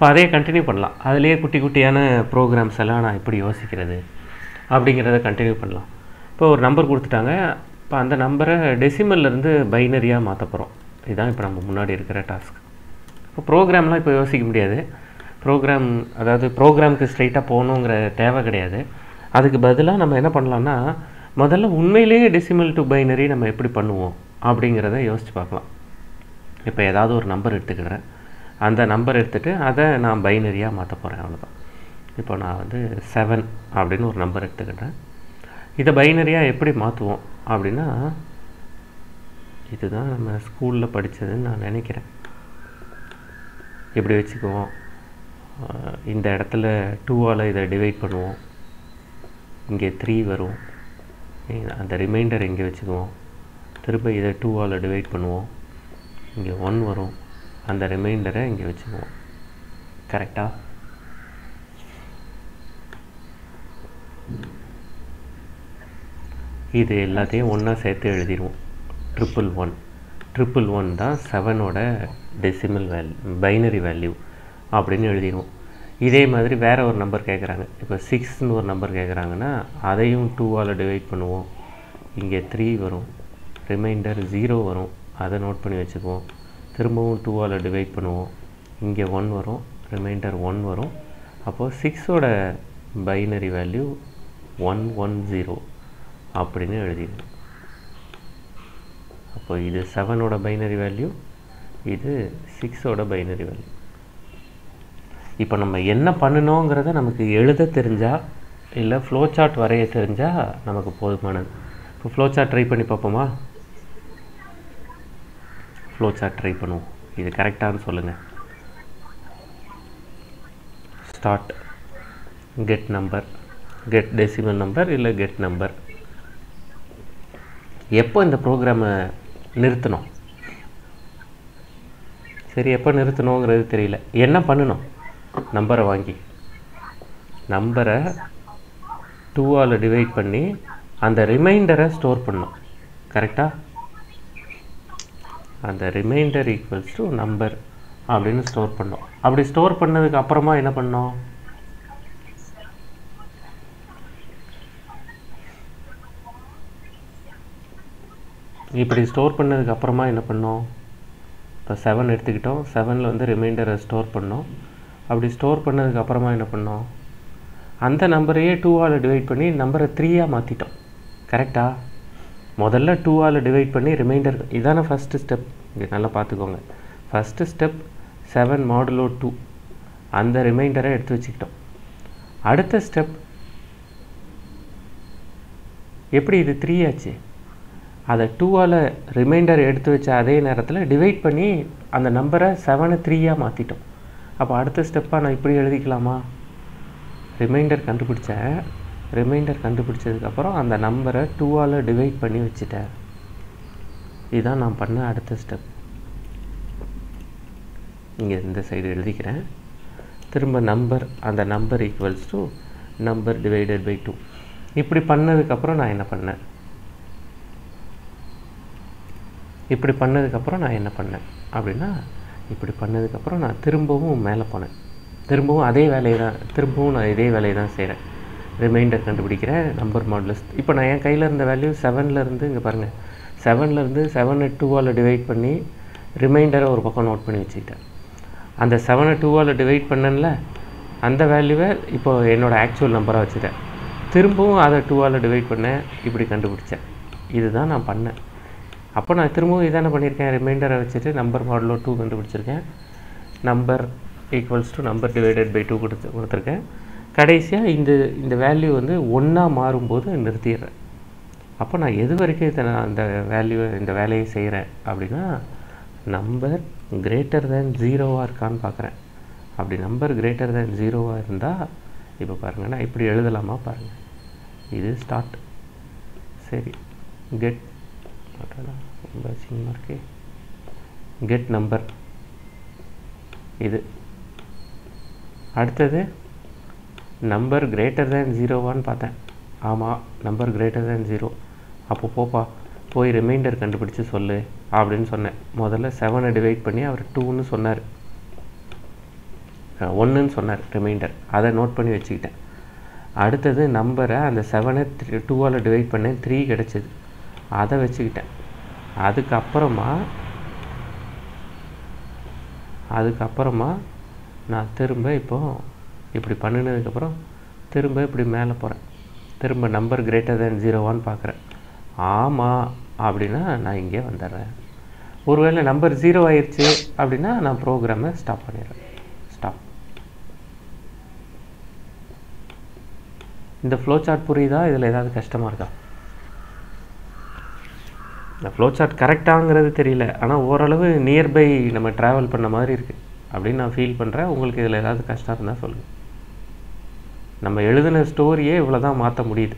இப்போ அதே கண்டினியூ பண்ணலாம் அதுலேயே குட்டி குட்டியான ப்ரோக்ராம்ஸ் எல்லாம் நான் எப்படி யோசிக்கிறது அப்படிங்கிறத கண்டினியூ பண்ணலாம் இப்போ ஒரு நம்பர் கொடுத்துட்டாங்க இப்போ அந்த நம்பரை டெசிமல்லேருந்து பைனரியாக மாற்ற போகிறோம் இதுதான் இப்போ நம்ம முன்னாடி இருக்கிற டாஸ்க் இப்போ ப்ரோக்ராம்லாம் இப்போ யோசிக்க முடியாது ப்ரோக்ராம் அதாவது ப்ரோக்ராமுக்கு ஸ்ட்ரைட்டாக போகணுங்கிற தேவை கிடையாது அதுக்கு பதிலாக நம்ம என்ன பண்ணலாம்னா முதல்ல உண்மையிலேயே டெசிமல் டு பைனரி நம்ம எப்படி பண்ணுவோம் அப்படிங்கிறத யோசித்து பார்க்கலாம் இப்போ ஏதாவது ஒரு நம்பர் எடுத்துக்கிறேன் அந்த நம்பர் எடுத்துகிட்டு அதை நான் பைனரியாக மாற்ற போகிறேன் அவ்வளோதான் இப்போ நான் வந்து செவன் அப்படின்னு ஒரு நம்பர் எடுத்துக்கிட்டேன் இதை பைனரியாக எப்படி மாற்றுவோம் அப்படின்னா இதுதான் நம்ம ஸ்கூலில் படித்ததுன்னு நான் நினைக்கிறேன் இப்படி வச்சுக்குவோம் அஹ் இந்த இடத்துல டூவால் இதை டிவைட் பண்ணுவோம் இங்கே த்ரீ வரும் இ- அந்த ரிமைண்டர் இங்கே வச்சுக்குவோம் திரும்ப இதை டூவால் டிவைட் பண்ணுவோம் இங்கே ஒன் வரும் அந்த ரிமைண்டரை இங்கே வச்சுக்குவோம் கரெக்டாக இது எல்லாத்தையும் ஒன்றா சேர்த்து எழுதிடுவோம் ட்ரிபிள் ஒன் ட்ரிபிள் ஒன் தான் செவனோட டெசிமல் வேல்யூ பைனரி வேல்யூ அப்படின்னு எழுதிடுவோம் இதே மாதிரி வேறு ஒரு நம்பர் கேட்குறாங்க இப்போ சிக்ஸ்னு ஒரு நம்பர் கேட்குறாங்கன்னா அதையும் டூவால் டிவைட் பண்ணுவோம் இங்கே த்ரீ வரும் ரிமைண்டர் ஜீரோ வரும் அதை நோட் பண்ணி வச்சுக்குவோம் திரும்பவும் டூவால் டிவைட் பண்ணுவோம் இங்கே ஒன் வரும் ரிமைண்டர் ஒன் வரும் அப்போது சிக்ஸோட binary value one one zero அப்படின்னு எழுதிடுவோம் அப்போ இது செவனோட பைனரி வேல்யூ இது சிக்ஸோட பைனரி வேல்யூ இப்போ நம்ம என்ன பண்ணணுங்கிறத நமக்கு எழுத தெரிஞ்சால் இல்லை ஃப்ளோ சார்ட் வரைய தெரிஞ்சால் நமக்கு போதுமானது இப்போ ஃப்ளோ சார்ட் ட்ரை பண்ணி பார்ப்போமா ஃப்ளோ சார்ட் ட்ரை பண்ணுவோம் இது கரெக்டானு சொல்லுங்கள் start get number get decimal number இல்லை கெட் நம்பர் எப்போ இந்த ப்ரோக்ராமை நிறுத்தணும் சரி எப்போ நிறுத்தணுங்கிறது தெரியல என்ன பண்ணணும் நம்பரை வாங்கி நம்பரை டூவால் டிவைட் பண்ணி அந்த ரிமைண்டரை ஸ்டோர் பண்ணணும் கரெக்டாக அந்த ரிமைண்டர் ஈக்குவல்ஸ் டு நம்பர் அப்படின்னு ஸ்டோர் பண்ணோம் அப்படி ஸ்டோர் பண்ணதுக்கு அப்புறமா என்ன பண்ணோம் இப்படி ஸ்டோர் பண்ணதுக்கு அப்புறமா என்ன பண்ணோம் இப்போ செவன் எடுத்துக்கிட்டோம் செவனில் வந்து ரிமைண்டரை ஸ்டோர் பண்ணோம் அப்படி ஸ்டோர் பண்ணதுக்கு அப்புறமா என்ன பண்ணோம் அந்த நம்பரையே டூவால் டிவைட் பண்ணி நம்பரை த்ரீயாக மாற்றிட்டோம் கரெக்டா முதல்ல டூவால் டிவைட் பண்ணி ரிமைண்டர் இதான ஃபஸ்ட்டு ஸ்டெப் இங்கே நல்லா பார்த்துக்கோங்க first step seven modulo two அந்த ரிமைண்டரை எடுத்து வச்சுக்கிட்டோம் அடுத்த ஸ்டெப் எப்படி இது த்ரீ ஆச்சு அதை டூவால் ரிமைண்டர் எடுத்து வச்ச அதே நேரத்தில் டிவைட் பண்ணி அந்த நம்பரை செவனை த்ரீயாக மாற்றிட்டோம் அப்போ அடுத்த ஸ்டெப்பாக நான் இப்படி எழுதிக்கலாமா ரிமைண்டர் கண்டுபிடிச்சேன் ரிமைண்டர் கண்டுபிடிச்சதுக்கப்புறம் அந்த நம்பரை டூவால் டிவைட் பண்ணி வச்சுட்டேன் இதுதான் நான் பண்ண அடுத்த ஸ்டெப் இங்கே இந்த சைடு எழுதிக்கிறேன் திரும்ப நம்பர் அந்த number equals to number divided by two இப்படி பண்ணதுக்கப்புறம் நான் என்ன பண்ணேன் இப்படி பண்ணதுக்கப்புறம் நான் என்ன பண்ணேன் அப்படின்னா இப்படி பண்ணதுக்கப்புறம் நான் திரும்பவும் மேலே போனேன் திரும்பவும் அதே வேலையை தான் திரும்பவும் நான் இதே வேலையை தான் செய்கிறேன் ரிமைண்டர் கண்டுபிடிக்கிறேன் நம்பர் மாடலஸ் இப்போ நான் என் கையில் இருந்த வேல்யூ செவன்லேருந்து இங்கே பாருங்கள் செவன்லேருந்து செவனை டூவால் டிவைட் பண்ணி ரிமைண்டரை ஒரு பக்கம் நோட் பண்ணி வச்சுக்கிட்டேன் அந்த செவனை டூவால் டிவைட் பண்ணேன்ல அந்த வேல்யூவை இப்போ என்னோடய ஆக்சுவல் நம்பராக வச்சுட்டேன் திரும்பவும் அதை டூவால் டிவைட் பண்ணேன் இப்படி கண்டுபிடிச்சேன் இதுதான் நான் பண்ணேன் அப்போ நான் திரும்பவும் இதானே பண்ணியிருக்கேன் ரிமைண்டரை வச்சுட்டு நம்பர் மாடலோ டூ கண்டுபிடிச்சிருக்கேன் number equals to number divided by two கொடுத்து கொடுத்துருக்கேன் கடைசியாக இந்த இந்த வேல்யூ வந்து ஒன்றா மாறும்போது நிறுத்திடுறேன் அப்போ நான் எது வரைக்கும் இதை நான் அந்த வேல்யூ இந்த வேலையை செய்கிறேன் அப்படின்னா நம்பர் கிரேட்டர் தேன் ஜீரோவாக இருக்கான்னு பார்க்குறேன் அப்படி நம்பர் கிரேட்டர் தேன் ஜீரோவாக இருந்தால் இப்போ பாருங்கள் நான் இப்படி எழுதலாமா பாருங்கள் இது ஸ்டார்ட் சரி கெட் ரொம்ப அசிங்கமாக இருக்கே கெட் நம்பர் இது அடுத்தது நம்பர் கிரேட்டர் தேன் ஜீரோவான்னு பார்த்தேன் ஆமாம் நம்பர் கிரேட்டர் தேன் ஜீரோ அப்போ போப்பா போய் ரிமைண்டர் கண்டுபிடிச்சு சொல்லு அப்படின்னு சொன்னேன் முதல்ல செவனை டிவைட் பண்ணி அவர் டூன்னு சொன்னார் ஒன்றுன்னு சொன்னார் ரிமைண்டர் அதை நோட் பண்ணி வச்சுக்கிட்டேன் அடுத்தது நம்பரை அந்த செவனை த்ரீ டூவால் டிவைட் பண்ணேன் த்ரீ கிடச்சிது அதை வச்சுக்கிட்டேன் அதுக்கப்புறமா அதுக்கப்புறமா நான் திரும்ப இப்போ இப்படி பண்ணினதுக்கப்புறம் திரும்ப இப்படி மேலே போகிறேன் திரும்ப நம்பர் கிரேட்டர் தேன் ஜீரோவான்னு பார்க்குறேன் ஆமாம் அப்படின்னா நான் இங்கே வந்துடுறேன் ஒருவேளை நம்பர் ஜீரோ ஆயிடுச்சு அப்படின்னா நான் ப்ரோக்ராமை ஸ்டாப் பண்ணிடுறேன் ஸ்டாப் இந்த ஃப்ளோ சார்ட் புரியுதா இதில் ஏதாவது கஷ்டமாக இருக்கா இந்த ஃப்ளோ சார்ட் கரெக்டாங்கிறது தெரியல ஆனால் ஓரளவு நியர்பை நம்ம ட்ராவல் பண்ண மாதிரி இருக்குது அப்படின்னு நான் ஃபீல் பண்ணுறேன் உங்களுக்கு இதில் ஏதாவது கஷ்டம் இருந்தால் சொல்லுங்கள் நம்ம எழுதின ஸ்டோரியே இவ்வளோ தான் மாற்ற முடியுது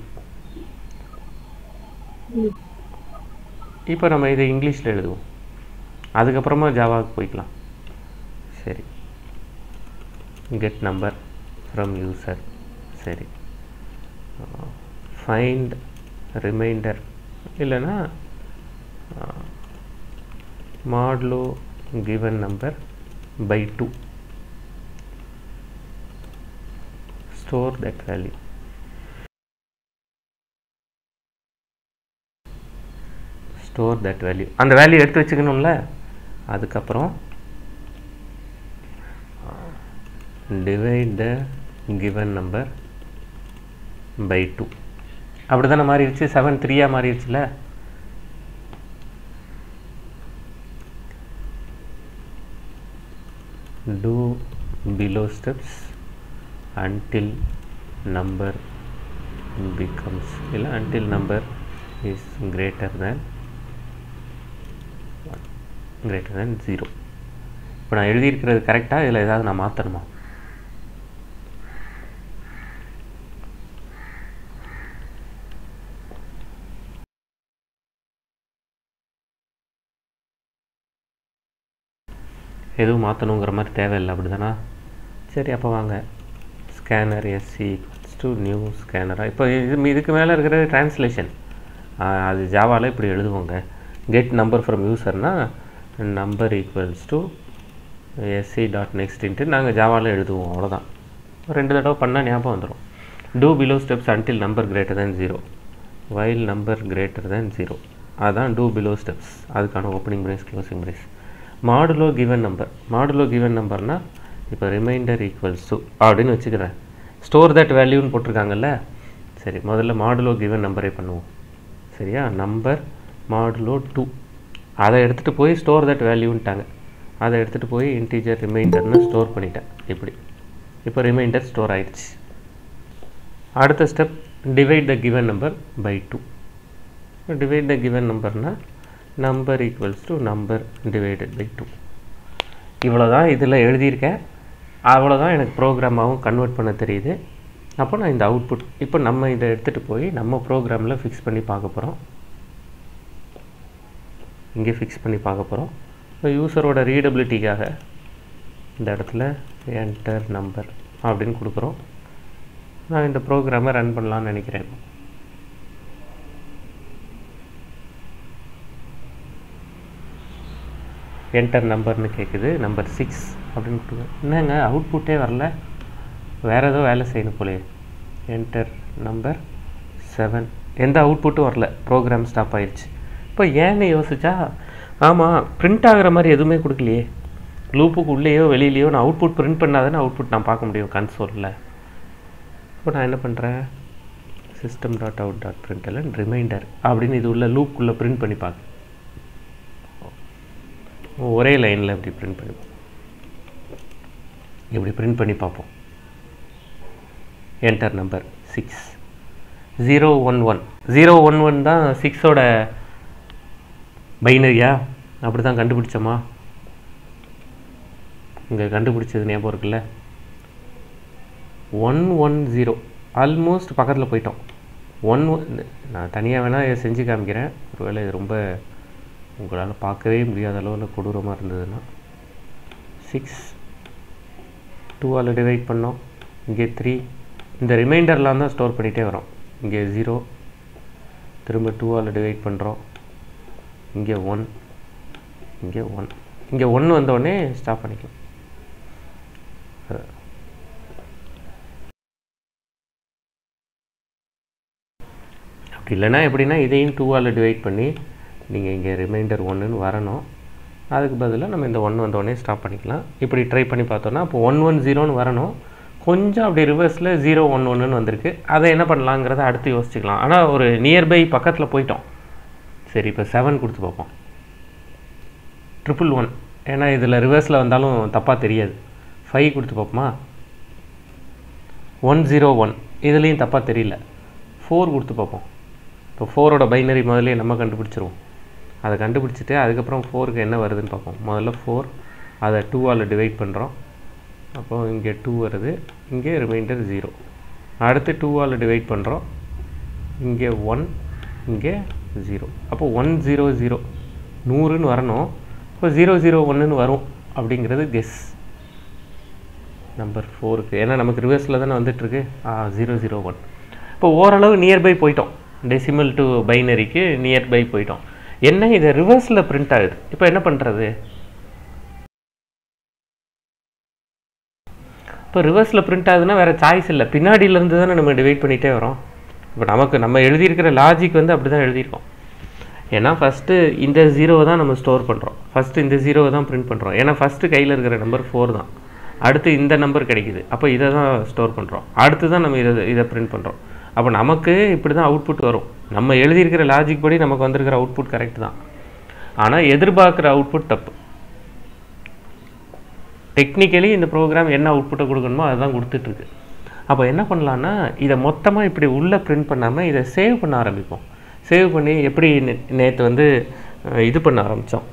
இப்போ நம்ம இதை இங்கிலீஷில் எழுதுவோம் அதுக்கப்புறமா ஜாவாவுக்கு போய்க்கலாம் சரி கெட் நம்பர் ஃப்ரம் யூசர் சரி ஃபைண்ட் ரிமைண்டர் இல்லைன்னா modulo given number by 2 store that value store that value அந்த வேல்யூ எடுத்து வச்சுக்கணும்ல அதுக்கப்புறம் divide the given number by 2 அப்படி தானே மாறிடுச்சு செவன் த்ரீயாக மாறிடுச்சுல do below steps until number becomes இல்லை until number is greater than greater than 0 இப்போ நான் எழுதியிருக்கிறது கரெக்டாக இதில் ஏதாவது நான் மாற்றணுமா எதுவும் மாற்றணுங்கிற மாதிரி தேவையில்லை அப்படி தானா சரி அப்போ வாங்க ஸ்கேனர் எஸ்சி டு நியூ ஸ்கேனராக இப்போ இது இதுக்கு மேலே இருக்கிறது ட்ரான்ஸ்லேஷன் அது ஜாவாவில் இப்படி எழுதுவோங்க கெட் நம்பர் ஃப்ரம் யூசர்னா number equals to SC dot next int நாங்கள் ஜாவாவில் எழுதுவோம் அவ்வளோதான் ரெண்டு தடவை பண்ணால் ஞாபகம் வந்துடும் do below steps until number greater than zero while number greater than zero அதுதான் டூ பிலோ ஸ்டெப்ஸ் அதுக்கான opening brace closing brace modulo given number modulo given நம்பர்னால் இப்போ ரிமைண்டர் ஈக்குவல்ஸ் டு அப்படின்னு வச்சுக்கிறேன் ஸ்டோர் தட் வேல்யூன்னு போட்டிருக்காங்கல்ல சரி முதல்ல மாடுலோ கிவன் நம்பரே பண்ணுவோம் சரியா நம்பர் மாடுலோ டூ அதை எடுத்துகிட்டு போய் ஸ்டோர் தட் வேல்யூன்ட்டாங்க அதை எடுத்துகிட்டு போய் இன்டீஜர் ரிமைண்டர்னு ஸ்டோர் பண்ணிட்டேன் இப்படி இப்போ ரிமைண்டர் ஸ்டோர் ஆயிடுச்சு அடுத்த step divide the given number by two divide the given நம்பர்னால் number equals to number divided by two இவ்வளோ தான் இதில் எழுதியிருக்கேன் அவ்வளோதான் எனக்கு ப்ரோக்ராமாகவும் கன்வெர்ட் பண்ண தெரியுது அப்போ நான் இந்த அவுட்புட் இப்போ நம்ம இதை எடுத்துகிட்டு போய் நம்ம ப்ரோக்ராமில் ஃபிக்ஸ் பண்ணி பார்க்க போகிறோம் இங்கே ஃபிக்ஸ் பண்ணி பார்க்க போகிறோம் இப்போ யூசரோட ரீடபிலிட்டிக்காக இந்த இடத்துல என்டர் நம்பர் அப்படின்னு கொடுக்குறோம் நான் இந்த ப்ரோக்ராமை ரன் பண்ணலான்னு நினைக்கிறேன் என்டர் நம்பர்னு கேட்குது நம்பர் சிக்ஸ் அப்படின்னு கொடுங்க என்னங்க அவுட்புட்டே வரல வேறு ஏதோ வேலை செய்யணும் போலே என்டர் நம்பர் செவன் எந்த அவுட்புட்டும் வரல ப்ரோக்ராம் ஸ்டாப் ஆயிடுச்சு இப்போ ஏன்னு யோசிச்சா ஆமாம் பிரிண்ட் ஆகிற மாதிரி எதுவுமே கொடுக்கலையே லூப்புக்கு உள்ளேயோ வெளியிலையோ நான் அவுட்புட் பிரிண்ட் பண்ணாதானே அவுட்புட் நான் பார்க்க முடியும் கன்சோலில் இப்போ நான் என்ன பண்ணுறேன் system dot out dot print reminder அப்படின்னு இது உள்ள லூப்புக்குள்ளே பிரிண்ட் பண்ணி பார்க்க ஒரே லைனில் இப்படி பிரிண்ட் பண்ணி இப்படி பிரிண்ட் பண்ணி பார்ப்போம் enter number six zero one one zero one one தான் சிக்ஸோட பைனரியா அப்படி தான் கண்டுபிடிச்சோமா இங்கே கண்டுபிடிச்சது ஞாபகம் இருக்குல்ல ஒன் ஒன் ஜீரோ ஆல்மோஸ்ட் பக்கத்தில் போயிட்டோம் ஒன் நான் தனியாக வேணால் செஞ்சு காமிக்கிறேன் ஒருவேளை இது ரொம்ப உங்களால் பார்க்கவே முடியாத அளவில் கொடூரமாக இருந்ததுன்னா சிக்ஸ் டூவால் டிவைட் பண்ணோம் இங்கே த்ரீ இந்த ரிமைண்டர்லாம் தான் ஸ்டோர் பண்ணிகிட்டே வரோம் இங்கே ஜீரோ திரும்ப டூவால் டிவைட் பண்ணுறோம் இங்கே ஒன் இங்கே ஒன் இங்கே ஒன்று வந்தோடனே ஸ்டாப் பண்ணிக்கலாம் இல்லைன்னா எப்படின்னா இதையும் டூவால் டிவைட் பண்ணி நீங்கள் இங்கே ரிமைண்டர் ஒன்றுன்னு வரணும் அதுக்கு பதிலாக நம்ம இந்த ஒன் வந்தோடனே ஸ்டாப் பண்ணிக்கலாம் இப்படி ட்ரை பண்ணி பார்த்தோன்னா அப்போ ஒன் ஒன் ஜீரோன்னு வரணும் கொஞ்சம் அப்படி ரிவர்ஸில் ஜீரோ ஒன் ஒன்றுன்னு வந்திருக்கு அதை என்ன பண்ணலாங்கிறத அடுத்து யோசிச்சுக்கலாம் ஆனால் ஒரு நியர்பை பக்கத்தில் போயிட்டோம் சரி இப்போ செவன் கொடுத்து பார்ப்போம் ட்ரிபிள் ஒன் ஏன்னா இதில் ரிவர்ஸில் வந்தாலும் தப்பாக தெரியாது ஃபைவ் கொடுத்து பார்ப்போமா ஒன் ஜீரோ ஒன் இதுலேயும் தப்பாக தெரியல ஃபோர் கொடுத்து பார்ப்போம் இப்போ ஃபோரோட பைனரி முதல்ல நம்ம கண்டுபிடிச்சிருவோம் அதை கண்டுபிடிச்சிட்டு அதுக்கப்புறம் ஃபோருக்கு என்ன வருதுன்னு பார்ப்போம் முதல்ல ஃபோர் அதை டூவால் டிவைட் பண்ணுறோம் அப்போ இங்கே டூ வருது இங்கே ரிமைண்டர் ஜீரோ அடுத்து டூவால் டிவைட் பண்ணுறோம் இங்கே ஒன் இங்கே ஜீரோ அப்போ ஒன் ஜீரோ ஜீரோ நூறுன்னு வரணும் இப்போ ஜீரோ ஜீரோ ஒன்றுன்னு வரும் அப்படிங்கிறது கெஸ் நம்பர் ஃபோருக்கு ஏன்னா நமக்கு ரிவர்ஸில் தானே வந்துட்டுருக்கு ஆ ஜீரோ ஜீரோ ஒன் இப்போ ஓரளவு நியர்பை போயிட்டோம் டெசிமல் டு பைனரிக்கு நியர்பை போயிட்டோம் என்ன இது ரிவர்ஸில் பிரிண்ட் ஆகுது இப்போ என்ன பண்ணுறது இப்போ ரிவர்ஸில் பிரிண்ட் ஆகுதுன்னா வேறு சாய்ஸ் இல்லை பின்னாடியிலேருந்து தானே நம்ம டிவைட் பண்ணிகிட்டே வரோம் இப்போ நமக்கு நம்ம எழுதியிருக்கிற லாஜிக் வந்து அப்படி தான் எழுதியிருக்கோம் ஏன்னா ஃபஸ்ட்டு இந்த ஜீரோவை தான் நம்ம ஸ்டோர் பண்ணுறோம் ஃபஸ்ட்டு இந்த ஜீரோவை தான் பிரிண்ட் பண்ணுறோம் ஏன்னா ஃபஸ்ட்டு கையில் இருக்கிற நம்பர் ஃபோர் தான் அடுத்து இந்த நம்பர் கிடைக்குது அப்போ இதை தான் ஸ்டோர் பண்ணுறோம் அடுத்து தான் நம்ம இதை இதை பிரிண்ட் பண்ணுறோம் அப்போ நமக்கு இப்படி தான் அவுட்புட் வரும் நம்ம எழுதியிருக்கிற லாஜிக் படி நமக்கு வந்திருக்கிற அவுட்புட் கரெக்ட் தான் ஆனால் எதிர்பார்க்குற அவுட்புட் தப்பு டெக்னிக்கலி இந்த ப்ரோக்ராம் என்ன அவுட்புட்டை கொடுக்கணுமோ அதுதான் கொடுத்துட்ருக்கு அப்போ என்ன பண்ணலான்னா இதை மொத்தமாக இப்படி உள்ளே பிரிண்ட் பண்ணாமல் இதை சேவ் பண்ண ஆரம்பிப்போம் சேவ் பண்ணி எப்படி நேற்று வந்து அஹ், இது பண்ண ஆரம்பித்தோம்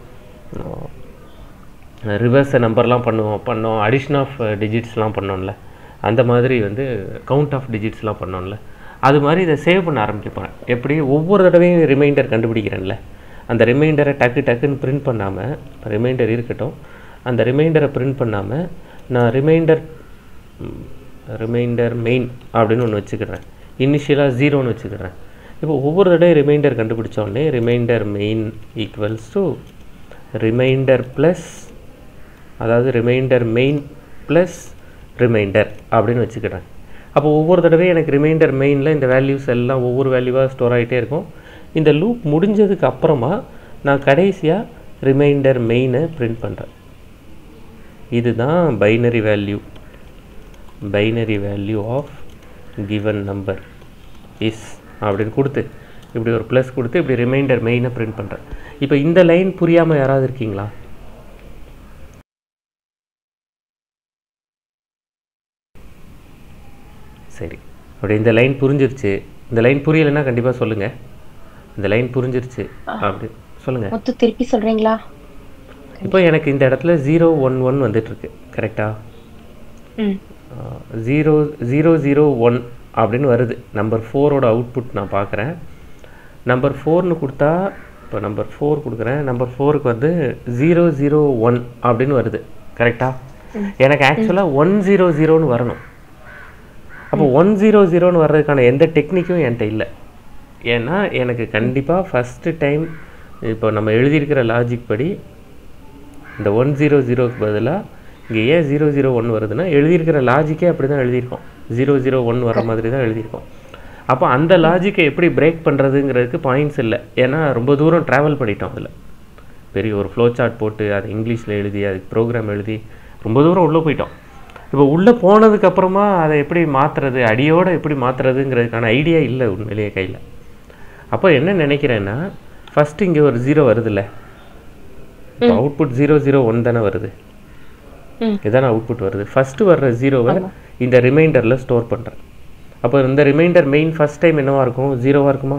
ரிவர்ஸ் நம்பர்லாம் பண்ணுவோம் பண்ணோம் அடிஷன் ஆஃப் டிஜிட்ஸ்லாம் பண்ணோம்ல அந்த மாதிரி வந்து கவுண்ட் ஆஃப் டிஜிட்ஸ்லாம் பண்ணோம்ல அது மாதிரி இதை சேவ் பண்ண ஆரம்பிக்கப்பேன் எப்படி ஒவ்வொரு தடவையும் ரிமைண்டர் கண்டுபிடிக்கிறேன்ல அந்த ரிமைண்டரை டக்கு டக்குன்னு பிரிண்ட் பண்ணாமல் ரிமைண்டர் இருக்கட்டும் அந்த ரிமைண்டரை பிரிண்ட் பண்ணாமல் நான் ரிமைண்டர் ரிமைண்டர் மெயின் அப்படின்னு ஒன்று வச்சுக்கிறேன் இனிஷியலாக ஜீரோன்னு வச்சுக்கிறேன் இப்போ ஒவ்வொரு தடவை ரிமைண்டர் கண்டுபிடிச்சோடனே reminder main equals to reminder plus அதாவது ரிமைண்டர் மெயின் ப்ளஸ் ரிமைண்டர் அப்படின்னு வச்சுக்கிறேன் அப்போ ஒவ்வொரு தடவையும் எனக்கு ரிமைண்டர் மெயினில் இந்த வேல்யூஸ் எல்லாம் ஒவ்வொரு வேல்யூவாக ஸ்டோர் ஆகிட்டே இருக்கும் இந்த லூப் முடிஞ்சதுக்கு அப்புறமா நான் கடைசியாக ரிமைண்டர் மெயினை பிரிண்ட் பண்ணுறேன் இதுதான் binary value binary value of given number is அப்படின்னு கொடுத்து இப்படி ஒரு ப்ளஸ் கொடுத்து இப்படி ரிமைண்டர் மெயினை பிரிண்ட் பண்ணுறேன் இப்போ இந்த லைன் புரியாமல் யாராவது இருக்கீங்களா சரி அப்படி இந்த லைன் புரிஞ்சிருச்சு இந்த லைன் புரியலைன்னா கண்டிப்பாக சொல்லுங்கள் இந்த லைன் புரிஞ்சிருச்சு அப்படி சொல்லுங்கள் மொத்த திருப்பி சொல்றீங்களா இப்போ எனக்கு இந்த இடத்துல ஜீரோ ஒன் ஒன் வந்துட்டுருக்கு கரெக்டாக ம் ஜீரோ ஜீரோ ஜீரோ ஒன் அப்படின்னு வருது நம்பர் ஃபோரோட அவுட்புட் நான் பார்க்குறேன் நம்பர் ஃபோர்னு கொடுத்தா இப்போ நம்பர் ஃபோர் கொடுக்குறேன் நம்பர் ஃபோருக்கு வந்து ஜீரோ ஜீரோ ஒன் அப்படின்னு வருது கரெக்டாக எனக்கு ஆக்சுவலாக ஒன் ஜீரோ ஜீரோன்னு வரணும் அப்போ ஒன் ஜீரோ ஜீரோன்னு வர்றதுக்கான எந்த டெக்னிக்கும் என்கிட்ட இல்லை ஏன்னா எனக்கு கண்டிப்பாக ஃபஸ்ட்டு டைம் இப்போ நம்ம எழுதியிருக்கிற லாஜிக் படி இந்த ஒன் ஜீரோ ஜீரோக்கு பதிலாக இங்கே ஏன் ஜீரோ ஜீரோ ஒன் வருதுன்னா எழுதியிருக்கிற லாஜிக்கே அப்படி தான் எழுதியிருக்கோம் ஜீரோ ஜீரோ ஒன் வர மாதிரி தான் எழுதியிருக்கோம் அப்போ அந்த லாஜிக்கை எப்படி பிரேக் பண்ணுறதுங்கிறதுக்கு பாயிண்ட்ஸ் இல்லை ஏன்னா ரொம்ப தூரம் ட்ராவல் பண்ணிட்டோம் அதில் பெரிய ஒரு ஃப்ளோ சார்ட் போட்டு அதை இங்கிலீஷில் எழுதி அதுக்கு ப்ரோக்ராம் எழுதி ரொம்ப தூரம் உள்ளே போயிட்டோம் இப்போ உள்ளே போனதுக்கப்புறமா அதை எப்படி மாற்றுறது அடியோடு எப்படி மாற்றுறதுங்கிறதுக்கான ஐடியா இல்லை உண்மையிலேயே கையில் அப்போ என்ன நினைக்கிறேன்னா ஃபஸ்ட்டு இங்கே ஒரு ஜீரோ வருதுல்ல இப்போ அவுட்புட் ஜீரோ ஜீரோ ஒன் தானே வருது ம். இதான அவுட்புட் வருது ஃபஸ்ட்டு வர்ற ஜீரோவை இந்த ரிமைண்டரில் ஸ்டோர் பண்ணுறேன் அப்போ இந்த ரிமைண்டர் மெயின் ஃபஸ்ட் டைம் என்னவா இருக்கும் ஜீரோவாக இருக்குமா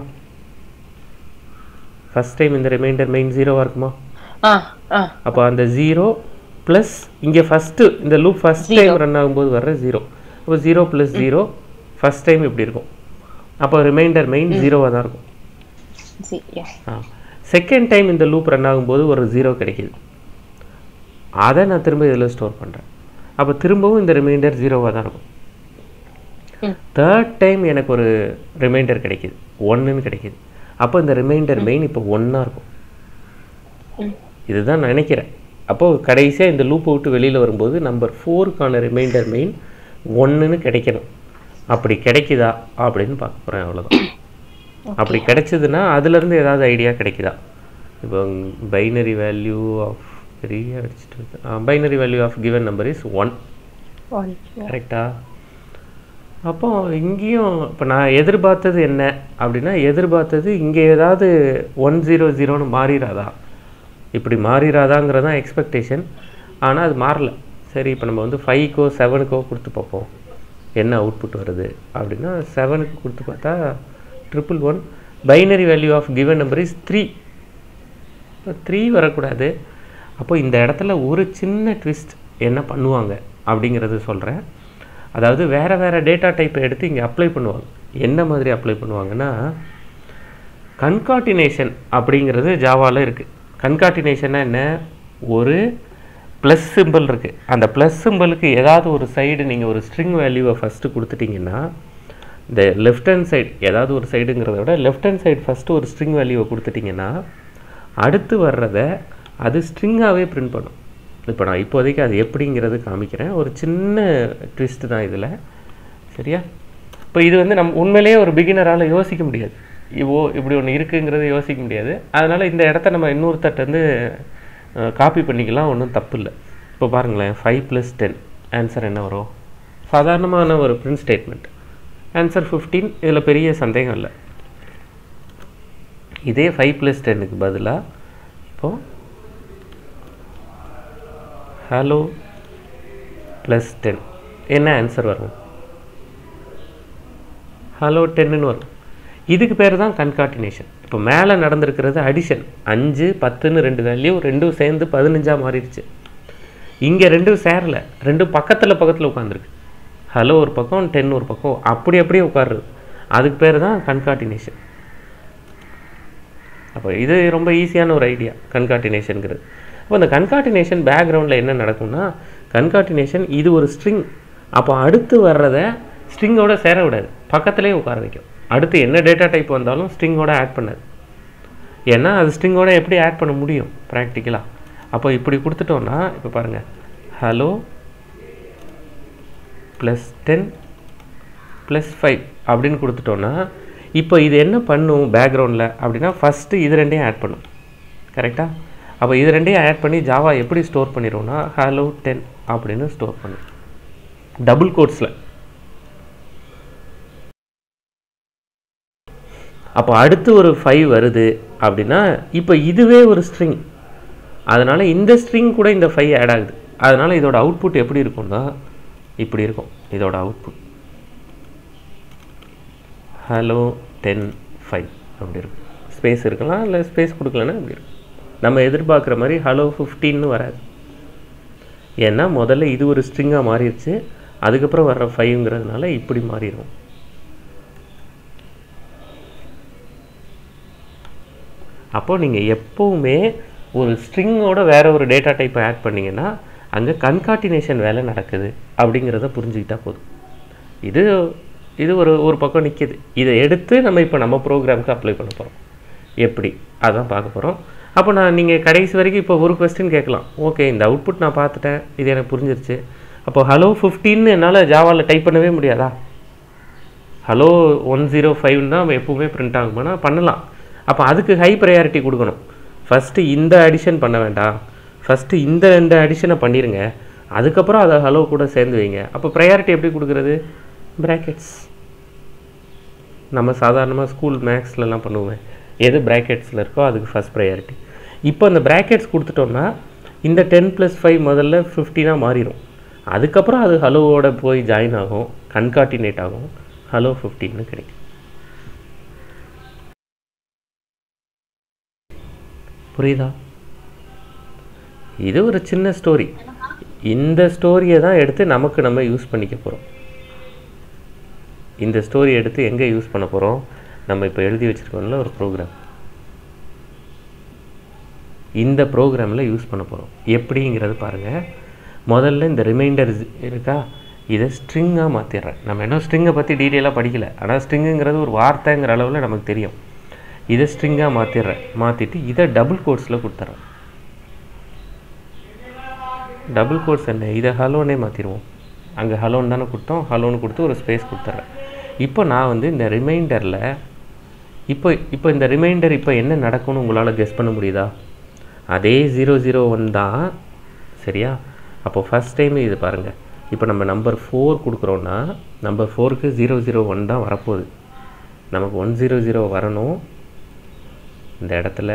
ஃபஸ்ட் டைம் இந்த ரிமைண்டர் மெயின் ஜீரோவாக இருக்குமா ஆ ஆ அப்போ அந்த ஜீரோ ப்ளஸ் இங்கே ஃபஸ்ட்டு இந்த லூப் ஃபஸ்ட் டைம் ரன் ஆகும்போது வர்ற ஜீரோ அப்போ zero plus zero first time இப்படி இருக்கும் அப்போ ரிமைண்டர் மெயின் ஜீரோவாக தான் இருக்கும் சி எஸ் ஆ செகண்ட் டைம் இந்த லூப் ரன் ஆகும்போது ஒரு ஜீரோ கிடைக்குது அதை நான் திரும்ப இதில் ஸ்டோர் பண்ணுறேன் அப்போ திரும்பவும் இந்த ரிமைண்டர் ஜீரோவாக தான் இருக்கும் ம். தேர்ட் டைம் எனக்கு ஒரு ரிமைண்டர் கிடைக்குது ஒன்றுன்னு கிடைக்குது அப்போ இந்த ரிமைண்டர் மெயின் இப்போ ஒன்றா இருக்கும் ம். இதுதான் நான் நினைக்கிறேன் அப்போது கடைசியாக இந்த லூப்பை விட்டு வெளியில் வரும்போது நம்பர் ஃபோருக்கான ரிமைண்டர் மெயின் ஒன்றுன்னு கிடைக்கணும் அப்படி கிடைக்குதா அப்படின்னு பார்க்க போகிறேன் அவ்வளோதான் அப்படி கிடைச்சதுன்னா அதுலேருந்து ஏதாவது ஐடியா கிடைக்குதா இப்போ பைனரி வேல்யூ ஆஃப் பெரிய அடிச்சிட்டு இருக்கு binary value of given number is one One. Yeah. கரெக்டா அப்போ இங்கேயும் இப்போ நான் எதிர்பார்த்தது என்ன அப்படின்னா எதிர்பார்த்தது இங்கே ஏதாவது ஒன் ஜீரோ ஜீரோன்னு மாறிடாதா இப்படி மாறிடாதாங்கிறது தான் எக்ஸ்பெக்டேஷன் ஆனால் அது மாறல சரி இப்போ நம்ம வந்து ஃபைவ்க்கோ செவனுக்கோ கொடுத்து பார்ப்போம் என்ன அவுட்புட் வருது அப்படின்னா செவனுக்கு கொடுத்து பார்த்தா triple one binary value of given number is three three வரக்கூடாது அப்போ இந்த இடத்துல ஒரு சின்ன ட்விஸ்ட் என்ன பண்ணுவாங்க அப்படிங்கிறது சொல்கிறேன் அதாவது வேறு வேறு டேட்டா டைப்பை எடுத்து இங்கே அப்ளை பண்ணுவாங்க என்ன மாதிரி அப்ளை பண்ணுவாங்கன்னா கன்காட்டினேஷன் அப்படிங்கிறது ஜாவாவில் இருக்குது கன்காட்டினேஷன்னா என்ன ஒரு ப்ளஸ் சிம்பிள் இருக்குது அந்த ப்ளஸ் சிம்பிளுக்கு ஏதாவது ஒரு சைடு நீங்கள் ஒரு ஸ்ட்ரிங் வேல்யூவை ஃபஸ்ட்டு கொடுத்துட்டீங்கன்னா இந்த லெஃப்ட் ஹேண்ட் சைடு ஏதாவது ஒரு சைடுங்கிறத விட லெஃப்ட் ஹேண்ட் சைடு ஃபஸ்ட்டு ஒரு ஸ்ட்ரிங் வேல்யூவை கொடுத்துட்டிங்கன்னா அடுத்து வர்றதை அது ஸ்ட்ரிங்காகவே பிரிண்ட் பண்ணும் இப்போ நான் இப்போதைக்கு அது எப்படிங்கிறது காமிக்கிறேன் ஒரு சின்ன ட்விஸ்ட் தான் இதில் சரியா இப்போ இது வந்து நம்ம உண்மையிலேயே ஒரு பிகினரால் யோசிக்க முடியாது இவோ இப்படி ஒன்று இருக்குங்கிறது யோசிக்க முடியாது அதனால் இந்த இடத்த நம்ம இன்னொருத்தட்ட வந்து காப்பி பண்ணிக்கலாம் ஒன்றும் தப்பு இல்லை இப்போ பாருங்களேன் ஃபைவ் ப்ளஸ் டென் ஆன்சர் என்ன வரும் சாதாரணமான ஒரு பிரிண்ட் ஸ்டேட்மெண்ட் ஆன்சர் ஃபிஃப்டீன் இதில் பெரிய சந்தேகம் இல்லை இதே ஃபைவ் ப்ளஸ் டென்னுக்கு பதிலாக இப்போது ஹலோ ப்ளஸ் டென் என்ன ஆன்சர் வரும் ஹலோ டென்னு வரும் இதுக்கு பேர் தான் கன்காட்டினேஷன் இப்போ மேலே நடந்திருக்கிறது அடிஷன் அஞ்சு பத்துன்னு ரெண்டு வேல்யூ ரெண்டும் சேர்ந்து பதினஞ்சாக மாறிடுச்சு இங்கே ரெண்டும் சேரல ரெண்டும் பக்கத்தில் பக்கத்தில் உட்காந்துருக்கு ஹலோ ஒரு பக்கம் டென் ஒரு பக்கம் அப்படி அப்படியே உட்காருது அதுக்கு பேர் தான் கன்காட்டினேஷன் அப்போ இது ரொம்ப ஈஸியான ஒரு ஐடியா கன்காட்டினேஷனுங்கிறது அப்போ அந்த கன்காட்டினேஷன் பேக்ரவுண்டில் என்ன நடக்கும்னா கன்காட்டினேஷன் இது ஒரு ஸ்ட்ரிங் அப்போ அடுத்து வர்றதை ஸ்ட்ரிங்கோட சேர விடாது பக்கத்துலேயே உட்கார வைக்கும் அடுத்து என்ன டேட்டா டைப் வந்தாலும் ஸ்ட்ரிங்கோட ஆட் பண்ணாது ஏன்னா அது ஸ்ட்ரிங்கோட எப்படி ஆட் பண்ண முடியும் ப்ராக்டிக்கலாக அப்போ இப்படி கொடுத்துட்டோன்னா இப்போ பாருங்கள் hello plus ten plus five அப்படின்னு கொடுத்துட்டோன்னா இப்போ இது என்ன பண்ணும் பேக்ரவுண்டில் அப்படின்னா ஃபஸ்ட்டு இது ரெண்டையும் ஆட் பண்ணும் கரெக்டாக அப்போ இது ரெண்டையும் ஆட் பண்ணி ஜாவா எப்படி ஸ்டோர் பண்ணிடுவோம்னா ஹலோ டென் அப்படின்னு ஸ்டோர் பண்ணும் டபுள் கோட்ஸில் அப்போ அடுத்து ஒரு ஃபைவ் வருது அப்படின்னா இப்போ இதுவே ஒரு ஸ்ட்ரிங் அதனால் இந்த ஸ்ட்ரிங் கூட இந்த ஃபைவ் ஆட் ஆகுது அதனால் இதோட அவுட்புட் எப்படி இருக்கும்னா இப்படி இருக்கும் இதோட அவுட்புட் ஹலோ டென் ஃபைவ் அப்படி இருக்கும் ஸ்பேஸ் இருக்கலாம் இல்லை ஸ்பேஸ் கொடுக்கலன்னா அப்படி இருக்கும் நம்ம எதிர்பார்க்குற மாதிரி ஹலோ ஃபிஃப்டின்னு வராது ஏன்னா முதல்ல இது ஒரு ஸ்ட்ரிங்காக மாறிடுச்சு அதுக்கப்புறம் வர்ற ஃபைவ்ங்கிறதுனால இப்படி மாறிடும் அப்போது நீங்கள் எப்போவுமே ஒரு ஸ்ட்ரிங்கோட வேற ஒரு டேட்டா டைப்பை ஆட் பண்ணிங்கன்னா அங்கே கன்காட்டினேஷன் வேலை நடக்குது அப்படிங்கிறத புரிஞ்சுக்கிட்டா போதும் இது இது ஒரு ஒரு பக்கம் நிற்கிது இதை எடுத்து நம்ம இப்போ நம்ம ப்ரோக்ராமுக்கு அப்ளை பண்ண போகிறோம் எப்படி அதான் பார்க்க போகிறோம் அப்போ நான் நீங்கள் கடைசி வரைக்கும் இப்போ ஒரு கொஸ்டின் கேட்கலாம் ஓகே இந்த அவுட்புட் நான் பார்த்துட்டேன் இது எனக்கு புரிஞ்சிருச்சு அப்போ ஹலோ ஃபிஃப்டின்னு என்னால் ஜாவாவில் டைப் பண்ணவே முடியாதா ஹலோ ஒன் ஜீரோ ஃபைவ்னு தான் எப்போவுமே பிரிண்ட் ஆகுமானா பண்ணலாம் அப்போ அதுக்கு ஹை ப்ரையாரிட்டி கொடுக்கணும் ஃபஸ்ட்டு இந்த அடிஷன் பண்ண வேண்டாம் ஃபஸ்ட்டு இந்த ரெண்டு அடிஷனை பண்ணிடுங்க அதுக்கப்புறம் அதை ஹலோ கூட சேர்ந்து வைங்க அப்போ ப்ரையாரிட்டி எப்படி கொடுக்குறது ப்ராக்கெட்ஸ் நம்ம சாதாரணமாக ஸ்கூல் மேக்ஸ்லலாம் பண்ணுவேன் எது ப்ராக்கெட்ஸில் இருக்கோ அதுக்கு ஃபஸ்ட் ப்ரையாரிட்டி இப்போ அந்த ப்ராக்கெட்ஸ் கொடுத்துட்டோம்னா இந்த டென் ப்ளஸ் ஃபைவ் முதல்ல ஃபிஃப்டினாக மாறிடும் அதுக்கப்புறம் அது ஹலோவோட போய் ஜாயின் ஆகும் கன்கார்டினேட் ஆகும் ஹலோ ஃபிஃப்டின்னு கிடைக்கும் புரியுதா இது ஒரு சின்ன ஸ்டோரி இந்த ஸ்டோரியை தான் எடுத்து நமக்கு நம்ம யூஸ் பண்ணிக்க போகிறோம் இந்த ஸ்டோரி எடுத்து எங்கே யூஸ் பண்ண போகிறோம் நம்ம இப்போ எழுதி வச்சுருக்கோம்ல ஒரு ப்ரோக்ராம் இந்த ப்ரோக்ராமில் யூஸ் பண்ண போகிறோம் எப்படிங்கிறது பாருங்கள் முதல்ல இந்த ரிமைண்டர் இருக்கா இதை ஸ்ட்ரிங்காக மாற்றிடுறேன் நம்ம இன்னும் ஸ்ட்ரிங்கை பற்றி டீட்டெயிலாக படிக்கல ஆனால் ஸ்ட்ரிங்குங்கிறது ஒரு வார்த்தைங்கிற அளவில் நமக்கு தெரியும் இதை ஸ்ட்ரிங்காக மாற்றிடுறேன் மாற்றிட்டு இதை டபுள் கோட்ஸில் கொடுத்துட்றேன் டபுள் கோட்ஸ் என்ன இதை ஹலோனே மாற்றிடுவோம் அங்கே ஹலோன்னு தானே கொடுத்தோம் ஹலோன்னு கொடுத்து ஒரு ஸ்பேஸ் கொடுத்துட்றேன் இப்போ நான் வந்து இந்த ரிமைண்டரில் இப்போ இப்போ இந்த ரிமைண்டர் இப்போ என்ன நடக்கும்னு உங்களால் கெஸ் பண்ண முடியுதா அதே ஜீரோ ஜீரோ ஒன் தான் சரியா அப்போ ஃபஸ்ட் டைம் இது பாருங்கள் இப்போ நம்ம நம்பர் ஃபோர் கொடுக்குறோன்னா நம்பர் ஃபோருக்கு ஜீரோ ஜீரோ ஒன் தான் வரப்போகுது நமக்கு ஒன் ஜீரோ ஜீரோ வரணும் இந்த இடத்துல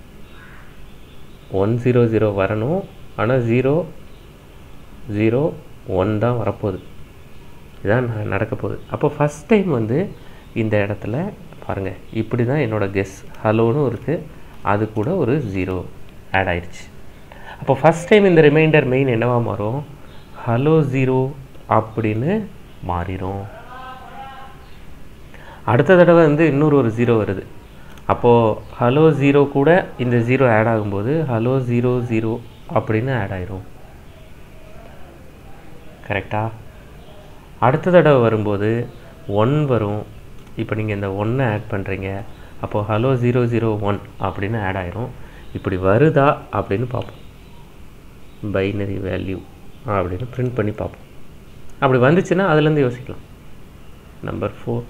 ஒன் ஜீரோ ஜீரோ வரணும் ஆனால் ஜீரோ ஜீரோ ஒன் தான் வரப்போகுது இதான் ந- நடக்க போகுது அப்போ ஃபஸ்ட் டைம் வந்து இந்த இடத்துல பாருங்கள் இப்படி தான் என்னோடய கெஸ் ஹலோன்னு இருக்குது அது கூட ஒரு ஜீரோ ஆட் ஆயிடுச்சு அப்போ ஃபஸ்ட் டைம் இந்த ரிமைண்டர் மெயின் என்னவா மாறும் ஹலோ ஜீரோ அப்படின்னு மாறிடும் அடுத்த தடவை வந்து இன்னொரு ஒரு ஜீரோ வருது அப்போது ஹலோ ஜீரோ கூட இந்த ஜீரோ ஆட் ஆகும்போது ஹலோ ஜீரோ ஜீரோ அப்படின்னு ஆட் ஆயிரும் கரெக்டா அடுத்த தடவை வரும்போது ஒன் வரும் இப்போ நீங்கள் இந்த ஒன்னை ஆட் பண்ணுறீங்க அப்போது ஹலோ ஜீரோ ஜீரோ ஒன் அப்படின்னு ஆட் ஆயிரும் இப்படி வருதா அப்படின்னு பார்ப்போம் பைனரி வேல்யூ அப்படின்னு பிரிண்ட் பண்ணி பார்ப்போம் அப்படி வந்துச்சுன்னா அதுலேருந்து யோசிக்கலாம் number four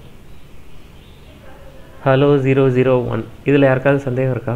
hello zero zero one இதில் யாருக்காவது சந்தேகம் இருக்கா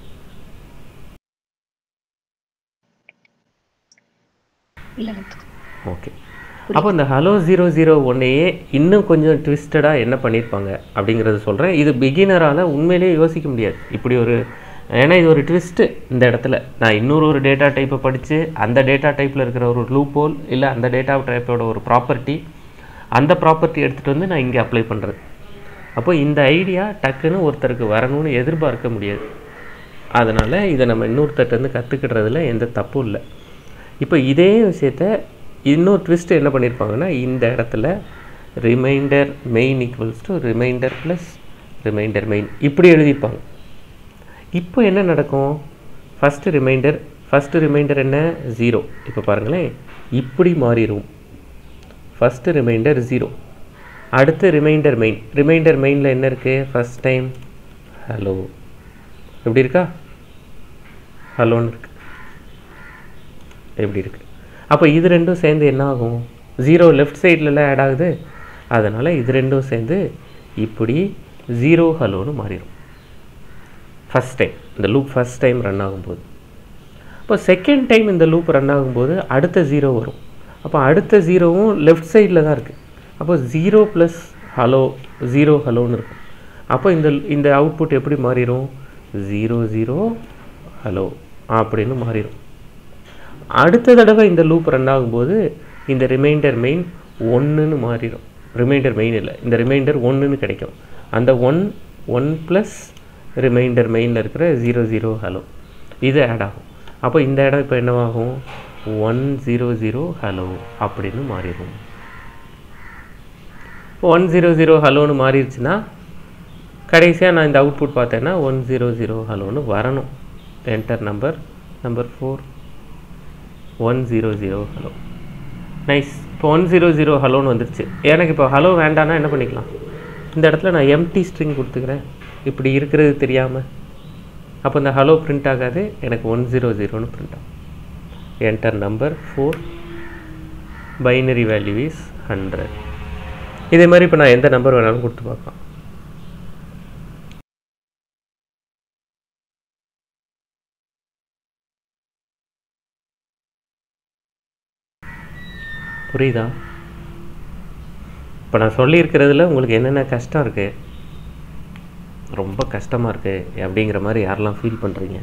இல்ல ஓகே அப்போ இந்த ஹலோ ஜீரோ ஜீரோ ஒன்னையே இன்னும் கொஞ்சம் ட்விஸ்டடாக என்ன பண்ணியிருப்பாங்க அப்படிங்கிறத சொல்கிறேன் இது பிகினரால் உண்மையிலேயே யோசிக்க முடியாது இப்படி ஒரு ஏன்னா இது ஒரு ட்விஸ்ட்டு இந்த இடத்துல நான் இன்னொரு ஒரு டேட்டா டைப்பை படித்து அந்த டேட்டா டைப்பில் இருக்கிற ஒரு லூப் ஹோல் இல்லை அந்த டேட்டா டைப்போட ஒரு ப்ராப்பர்ட்டி அந்த ப்ராப்பர்ட்டி எடுத்துகிட்டு வந்து நான் இங்கே அப்ளை பண்ணுறது அப்போ இந்த ஐடியா டக்குன்னு ஒருத்தருக்கு வரணும்னு எதிர்பார்க்க முடியாது அதனால் இதை நம்ம இன்னொருத்தர்ட்டேருந்து கற்றுக்கிடுறதுல எந்த தப்பும் இல்லை இப்போ இதே விஷயத்த இன்னொரு ட்விஸ்ட் என்ன பண்ணியிருப்பாங்கன்னா இந்த இடத்துல reminder main equals to reminder plus reminder main இப்படி எழுதியிருப்பாங்க இப்போ என்ன நடக்கும் ஃபஸ்ட்டு ரிமைண்டர் ஃபஸ்ட்டு ரிமைண்டர் என்ன ஜீரோ இப்போ பாருங்களேன் இப்படி மாறிடும் ஃபஸ்ட்டு ரிமைண்டர் ஜீரோ அடுத்து ரிமைண்டர் மெயின் ரிமைண்டர் மெயினில் என்ன இருக்குது ஃபஸ்ட் டைம் ஹலோ எப்படி இருக்கா ஹலோன்னு இருக்கு எப்படி இருக்கு அப்போ இது ரெண்டும் சேர்ந்து என்ன ஆகும் ஜீரோ லெஃப்ட் சைட்லலாம் ஆட் ஆகுது அதனால் இது ரெண்டும் சேர்ந்து இப்படி ஜீரோ ஹலோன்னு மாறிடும் ஃபஸ்ட் டைம் இந்த லூப் ஃபஸ்ட் டைம் ரன் ஆகும்போது இப்போ செகண்ட் டைம் இந்த லூப் ரன் ஆகும்போது அடுத்த ஜீரோ வரும் அப்போ அடுத்த ஜீரோவும் லெஃப்ட் சைடில் தான் இருக்குது அப்போ ஜீரோ ப்ளஸ் ஹலோ ஜீரோ ஹலோன்னு இருக்கும் அப்போ இந்த இந்த அவுட்புட் எப்படி மாறிடும் ஜீரோ ஜீரோ ஹலோ அப்படின்னு மாறிடும் அடுத்த தடவை இந்த லூப் ரன் ஆகும்போது இந்த ரிமைண்டர் மெயின் ஒன்றுன்னு மாறிடும் ரிமைண்டர் மெயின் இல்லை இந்த ரிமைண்டர் ஒன்றுன்னு கிடைக்கும் அந்த ஒன் ஒன் ப்ளஸ் ரிமைண்டர் மெயினில் இருக்கிற ஜீரோ ஜீரோ ஹலோ இது ஆட் ஆகும் அப்போ இந்த இடம் இப்போ என்னவாகும் ஒன் ஜீரோ ஜீரோ ஹலோ அப்படின்னு மாறிடும் ஒன் ஜீரோ ஜீரோ ஹலோன்னு மாறிடுச்சுன்னா கடைசியாக நான் இந்த அவுட்புட் பார்த்தேன்னா ஒன் ஜீரோ ஜீரோ ஹலோன்னு வரணும் enter number number four one zero zero hello nice இப்போ ஒன் ஜீரோ ஜீரோ ஹலோன்னு வந்துருச்சு எனக்கு இப்போ ஹலோ வேண்டான்னா என்ன பண்ணிக்கலாம் இந்த இடத்துல நான் எம்டி ஸ்ட்ரிங் கொடுத்துக்கிறேன் இப்படி இருக்கிறது தெரியாமல் அப்போ இந்த ஹலோ பிரிண்ட் ஆகாது எனக்கு ஒன் ஜீரோ ஜீரோன்னு பிரிண்ட் ஆகும் enter number four binary value is hundred இதே மாதிரி இப்போ நான் எந்த நம்பர் வேணாலும் கொடுத்து பார்க்கலாம் புரியுதா இப்போ நான் சொல்லியிருக்கிறதுல உங்களுக்கு என்னென்ன கஷ்டம் இருக்குது ரொம்ப கஷ்டமாக இருக்குது அப்படிங்கிற மாதிரி யாரெல்லாம் ஃபீல் பண்ணுறீங்க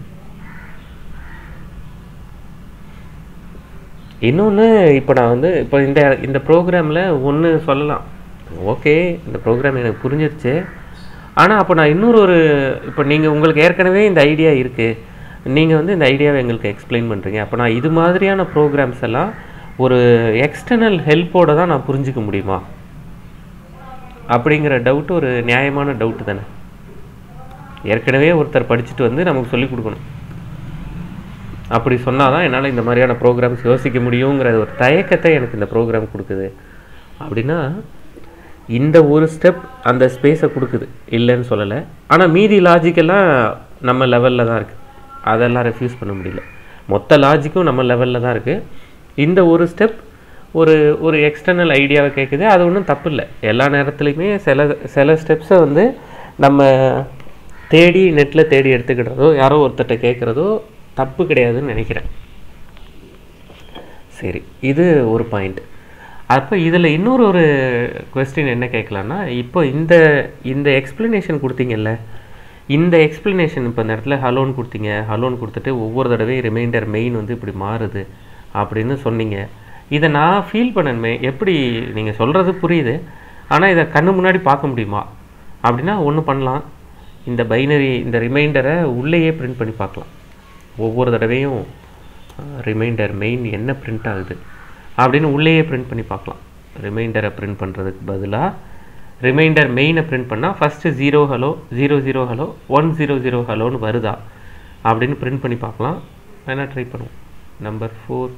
இன்னொன்று இப்போ நான் வந்து இப்போ இந்த இந்த ப்ரோக்ராமில் ஒன்று சொல்லலாம் ஓகே இந்த ப்ரோக்ராம் எனக்கு புரிஞ்சிருச்சு ஆனால் அப்போ நான் இன்னொரு ஒரு இப்போ நீங்கள் உங்களுக்கு ஏற்கனவே இந்த ஐடியா இருக்குது நீங்கள் வந்து இந்த ஐடியாவை எங்களுக்கு எக்ஸ்பிளைன் பண்ணுறீங்க அப்போ நான் இது மாதிரியான ப்ரோக்ராம்ஸ் எல்லாம் ஒரு எக்ஸ்டர்னல் ஹெல்ப்போட தான் நான் புரிஞ்சுக்க முடியுமா அப்படிங்கிற டவுட் ஒரு நியாயமான டவுட்டு தானே ஏற்கனவே ஒருத்தர் படிச்சுட்டு வந்து நமக்கு சொல்லிக் கொடுக்கணும் அப்படி சொன்னால் தான் என்னால் இந்த மாதிரியான ப்ரோக்ராம்ஸ் யோசிக்க முடியுங்கிற ஒரு தயக்கத்தை எனக்கு இந்த ப்ரோக்ராம் கொடுக்குது அப்படின்னா இந்த ஒரு ஸ்டெப் அந்த ஸ்பேஸை கொடுக்குது இல்லைன்னு சொல்லலை ஆனால் மீதி லாஜிக்கெல்லாம் நம்ம லெவலில் தான் இருக்குது அதெல்லாம் ரெஃப்யூஸ் பண்ண முடியல மொத்த லாஜிக்கும் நம்ம லெவலில் தான் இருக்குது இந்த ஒரு ஸ்டெப் ஒரு ஒரு எக்ஸ்டர்னல் ஐடியாவை கேட்குது அது ஒன்றும் தப்பு இல்லை எல்லா நேரத்துலையுமே சில சில ஸ்டெப்ஸை வந்து நம்ம தேடி நெட்டில் தேடி எடுத்துக்கிட்டதோ யாரோ ஒருத்தர்கிட்ட கேட்குறதோ தப்பு கிடையாதுன்னு நினைக்கிறேன் சரி இது ஒரு பாயிண்ட் அப்போ இதில் இன்னொரு ஒரு கொஸ்டின் என்ன கேட்கலான்னா இப்போ இந்த இந்த எக்ஸ்ப்ளனேஷன் கொடுத்தீங்கல்ல இந்த எக்ஸ்ப்ளனேஷன் இப்போ இந்த இடத்துல ஹலோன்னு கொடுத்தீங்க ஹலோன்னு கொடுத்துட்டு ஒவ்வொரு தடவையும் ரிமைண்டர் மெயின் வந்து இப்படி மாறுது அப்படின்னு சொன்னீங்க இதை நான் ஃபீல் பண்ணணுமே எப்படி நீங்கள் சொல்கிறது புரியுது ஆனால் இதை கண்ணு முன்னாடி பார்க்க முடியுமா அப்படின்னா ஒன்று பண்ணலாம் இந்த பைனரி இந்த ரிமைண்டரை உள்ளேயே பிரிண்ட் பண்ணி பார்க்கலாம் ஒவ்வொரு தடவையும் ரிமைண்டர் மெயின் என்ன பிரிண்ட் ஆகுது அப்படின்னு உள்ளேயே பிரிண்ட் பண்ணி பார்க்கலாம் ரிமைண்டரை பிரிண்ட் பண்ணுறதுக்கு பதிலாக ரிமைண்டர் மெயினை பிரிண்ட் பண்ணால் first zero hello zero zero hello one zero zero ஹலோன்னு வருதா அப்படின்னு பிரிண்ட் பண்ணி பார்க்கலாம் வேணால் ட்ரை பண்ணுவோம் number four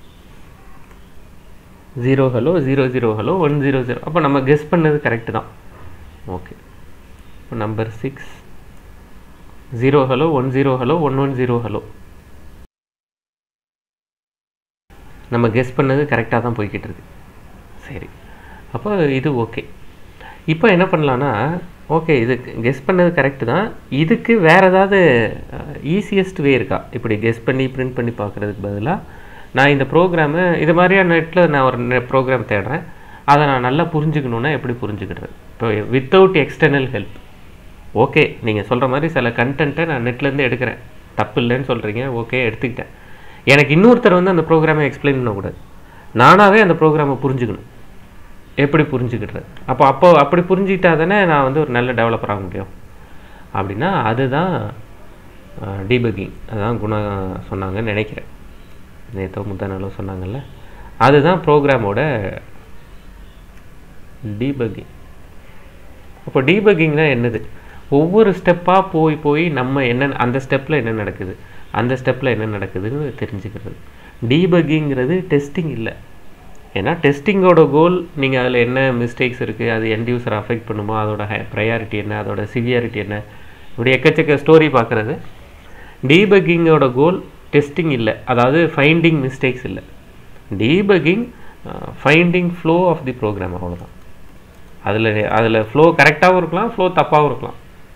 zero hello zero zero hello one zero zero அப்போ நம்ம கெஸ் பண்ணது கரெக்டு தான் ஓகே இப்போ number six zero hello one zero hello one one zero hello நம்ம கெஸ் பண்ணது கரெக்டாக தான் போய்கிட்டு இருக்கு சரி அப்போ இது ஓகே இப்போ என்ன பண்ணலான்னா ஓகே இது கெஸ் பண்ணது கரெக்டு தான் இதுக்கு வேறு ஏதாவது ஈஸியஸ்ட் வே இருக்கா இப்படி கெஸ் பண்ணி பிரிண்ட் பண்ணி பார்க்குறதுக்கு பதிலாக நான் இந்த ப்ரோக்ராமை இது மாதிரியான நெட்டில் நான் ஒரு ப்ரோக்ராம் தேடுறேன் அதை நான் நல்லா புரிஞ்சுக்கணுன்னா எப்படி புரிஞ்சுக்கிடுறது இப்போ வித்தவுட் எக்ஸ்டர்னல் ஹெல்ப் ஓகே நீங்கள் சொல்கிற மாதிரி சில கண்டென்ட்டை நான் நெட்லேருந்து எடுக்கிறேன் தப்பு இல்லைன்னு சொல்கிறீங்க ஓகே எடுத்துக்கிட்டேன் எனக்கு இன்னொருத்தர் வந்து அந்த ப்ரோக்ராமை எக்ஸ்பிளைன் பண்ணக்கூடாது நானாகவே அந்த ப்ரோக்ராமை புரிஞ்சுக்கணும் எப்படி புரிஞ்சுக்கிட்டுறது அப்போ அப்போ அப்படி புரிஞ்சுக்கிட்டா தானே நான் வந்து ஒரு நல்ல டெவலப்பர் ஆக முடியும் அப்படின்னா அதுதான் டீபக்கிங் அதுதான் குணா சொன்னாங்கன்னு நினைக்கிறேன் நேற்றோ முந்தா நாளோ சொன்னாங்கல்ல அதுதான் ப்ரோக்ராமோட டீபக்கிங் அப்போ டீபக்கிங்னா என்னது ஒவ்வொரு ஸ்டெப்பாக போய் போய் நம்ம என்ன அந்த ஸ்டெப்பில் என்ன நடக்குது அந்த ஸ்டெப்பில் என்ன நடக்குதுன்னு தெரிஞ்சுக்கிறது டீபக்கிங்கிறது டெஸ்டிங் இல்லை ஏன்னா டெஸ்டிங்கோட கோல் நீங்கள் அதில் என்ன மிஸ்டேக்ஸ் இருக்குது அது எண்ட் யூஸரை அஃபெக்ட் பண்ணுமோ அதோட ஹை ப்ரையாரிட்டி என்ன அதோட சிவியாரிட்டி என்ன இப்படி எக்கச்சக்க ஸ்டோரி பார்க்குறது டீபக்கிங்கோட கோல் டெஸ்டிங் இல்லை அதாவது ஃபைண்டிங் மிஸ்டேக்ஸ் இல்லை debugging finding flow of the program அவ்வளோதான் அதில் அதில் ஃப்ளோ கரெக்டாகவும் இருக்கலாம் ஃப்ளோ தப்பாகவும் இருக்கலாம்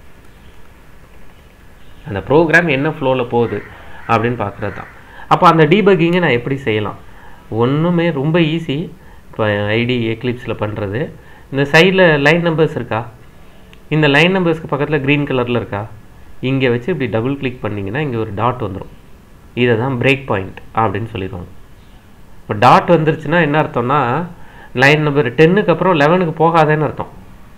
அந்த ப்ரோக்ராம் என்ன ஃப்ளோவில் போகுது அப்படின்னு பார்க்குறது தான் அப்போ அந்த டீபக்கிங்கை நான் எப்படி செய்யலாம் ஒன்றுமே ரொம்ப ஈஸி இப்போ ஐடி எக்லிப்ஸில் பண்ணுறது இந்த சைடில் லைன் நம்பர்ஸ் இருக்கா இந்த லைன் நம்பர்ஸ்க்கு பக்கத்தில் க்ரீன் கலரில் இருக்கா இங்கே வச்சு இப்படி டபுள் கிளிக் பண்ணிங்கன்னா இங்கே ஒரு டாட் வந்துடும் இதை தான் பிரேக் பாயிண்ட் அப்படின்னு சொல்லிடுவாங்க இப்போ டாட் வந்துருச்சுன்னா என்ன அர்த்தம்னா லைன் நம்பர் டென்னுக்கு அப்புறம் லெவனுக்கு போகாதேன்னு அர்த்தம்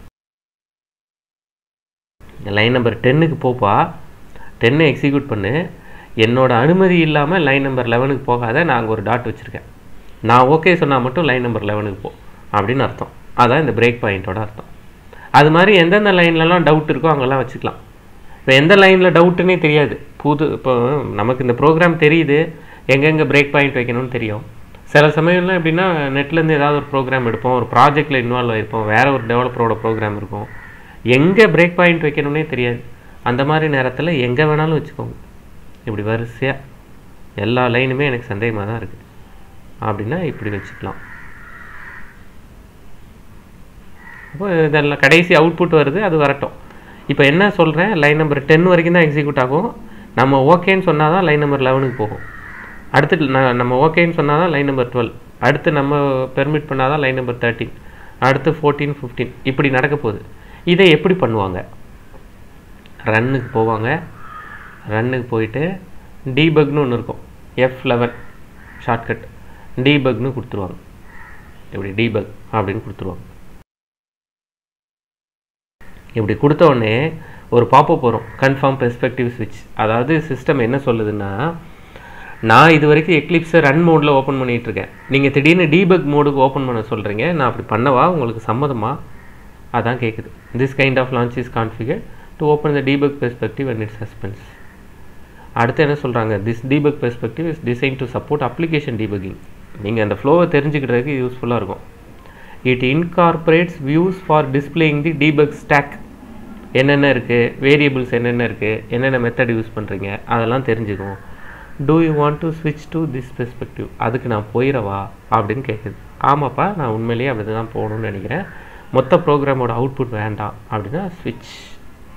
லைன் நம்பர் டென்னுக்கு போப்பா டென்னை எக்ஸிக்யூட் பண்ணு என்னோட அனுமதி இல்லாமல் லைன் நம்பர் லெவனுக்கு போகாத நான் அங்கே ஒரு டாட் வச்சுருக்கேன் நான் ஓகே சொன்னால் மட்டும் லைன் நம்பர் லெவனுக்கு போ அப்படின்னு அர்த்தம் அதான் இந்த பிரேக் பாயிண்ட்டோட அர்த்தம் அது மாதிரி எந்தெந்த லைன்லலாம் டவுட் இருக்கோ அங்கெல்லாம் வச்சுக்கலாம் இப்போ எந்த லைனில் டவுட்டுன்னே தெரியாது புது இப்போ நமக்கு இந்த ப்ரோக்ராம் தெரியுது எங்கெங்கே பிரேக் பாயிண்ட் வைக்கணும்னு தெரியும் சில சமயம்லாம் எப்படின்னா நெட்லேருந்து ஏதாவது ஒரு ப்ரோக்ராம் எடுப்போம் ஒரு ப்ராஜெக்டில் இன்வால்வ் ஆகிருப்போம் வேறு ஒரு டெவலப்பரோட ப்ரோக்ராம் இருக்கும் எங்கே பிரேக் பாயிண்ட் வைக்கணும்னே தெரியாது அந்த மாதிரி நேரத்தில் எங்கே வேணாலும் வச்சுக்கோங்க இப்படி வரிசையாக எல்லா லைனுமே எனக்கு சந்தேகமாக தான் இருக்குது அப்படின்னா இப்படி வச்சுக்கலாம் அப்போ இதெல்லாம் கடைசி அவுட்புட் வருது அது வரட்டும் இப்போ என்ன சொல்கிறேன் லைன் நம்பர் டென் வரைக்கும் தான் எக்ஸிக்யூட் ஆகும் நம்ம ஓகேன்னு சொன்னால் தான் லைன் நம்பர் லெவனுக்கு போகும் அடுத்து நான் நம்ம ஓகேன்னு சொன்னால் தான் லைன் நம்பர் டுவெல் அடுத்து நம்ம பெர்மிட் பண்ணால் தான் லைன் நம்பர் தேர்ட்டின் அடுத்து ஃபோர்டீன் ஃபிஃப்டீன் இப்படி நடக்க போகுது இதை எப்படி பண்ணுவாங்க ரன்னுக்கு போவாங்க ரன்னுக்கு போயிட்டு டீபக்னு ஒன்று இருக்கும் எஃப் லெவன் ஷார்ட்கட் டீபக்னு கொடுத்துருவாங்க இப்படி டீபக் அப்படின்னு கொடுத்துருவாங்க இப்படி கொடுத்த உடனே ஒரு பாப்பப் வரும் கன்ஃபார்ம் பெர்ஸ்பெக்டிவ் ஸ்விட்ச் அதாவது சிஸ்டம் என்ன சொல்லுதுன்னா நான் இது வரைக்கும் எக்லிப்ஸை ரன் மோடில் ஓப்பன் பண்ணிகிட்டு இருக்கேன் நீங்கள் திடீர்னு டீபக் மோடுக்கு ஓப்பன் பண்ண சொல்கிறீங்க நான் அப்படி பண்ணவா உங்களுக்கு சம்மதமா அதான் கேட்குது this kind of launch is configure to open the debug perspective and it's suspense அடுத்து என்ன சொல்கிறாங்க this debug perspective is design to support application debugging நீங்கள் அந்த ஃப்ளோவை தெரிஞ்சுக்கிறதுக்கு யூஸ்ஃபுல்லாக இருக்கும் it incorporates views for displaying the debug stack என்னென்ன இருக்குது வேரியபிள்ஸ் என்னென்ன இருக்குது என்னென்ன மெத்தட் யூஸ் பண்ணுறீங்க அதெல்லாம் தெரிஞ்சுக்கும் டூ யூ வாண்ட் டு ஸ்விட்ச் டு திஸ் பெர்ஸ்பெக்டிவ் அதுக்கு நான் போயிடவா அப்படின்னு கேட்குது ஆமாப்பா நான் உண்மையிலேயே அப்படி தான் போகணும்னு நினைக்கிறேன் மொத்த ப்ரோக்ராமோட அவுட்புட் வேண்டாம் அப்படின்னா ஸ்விட்ச்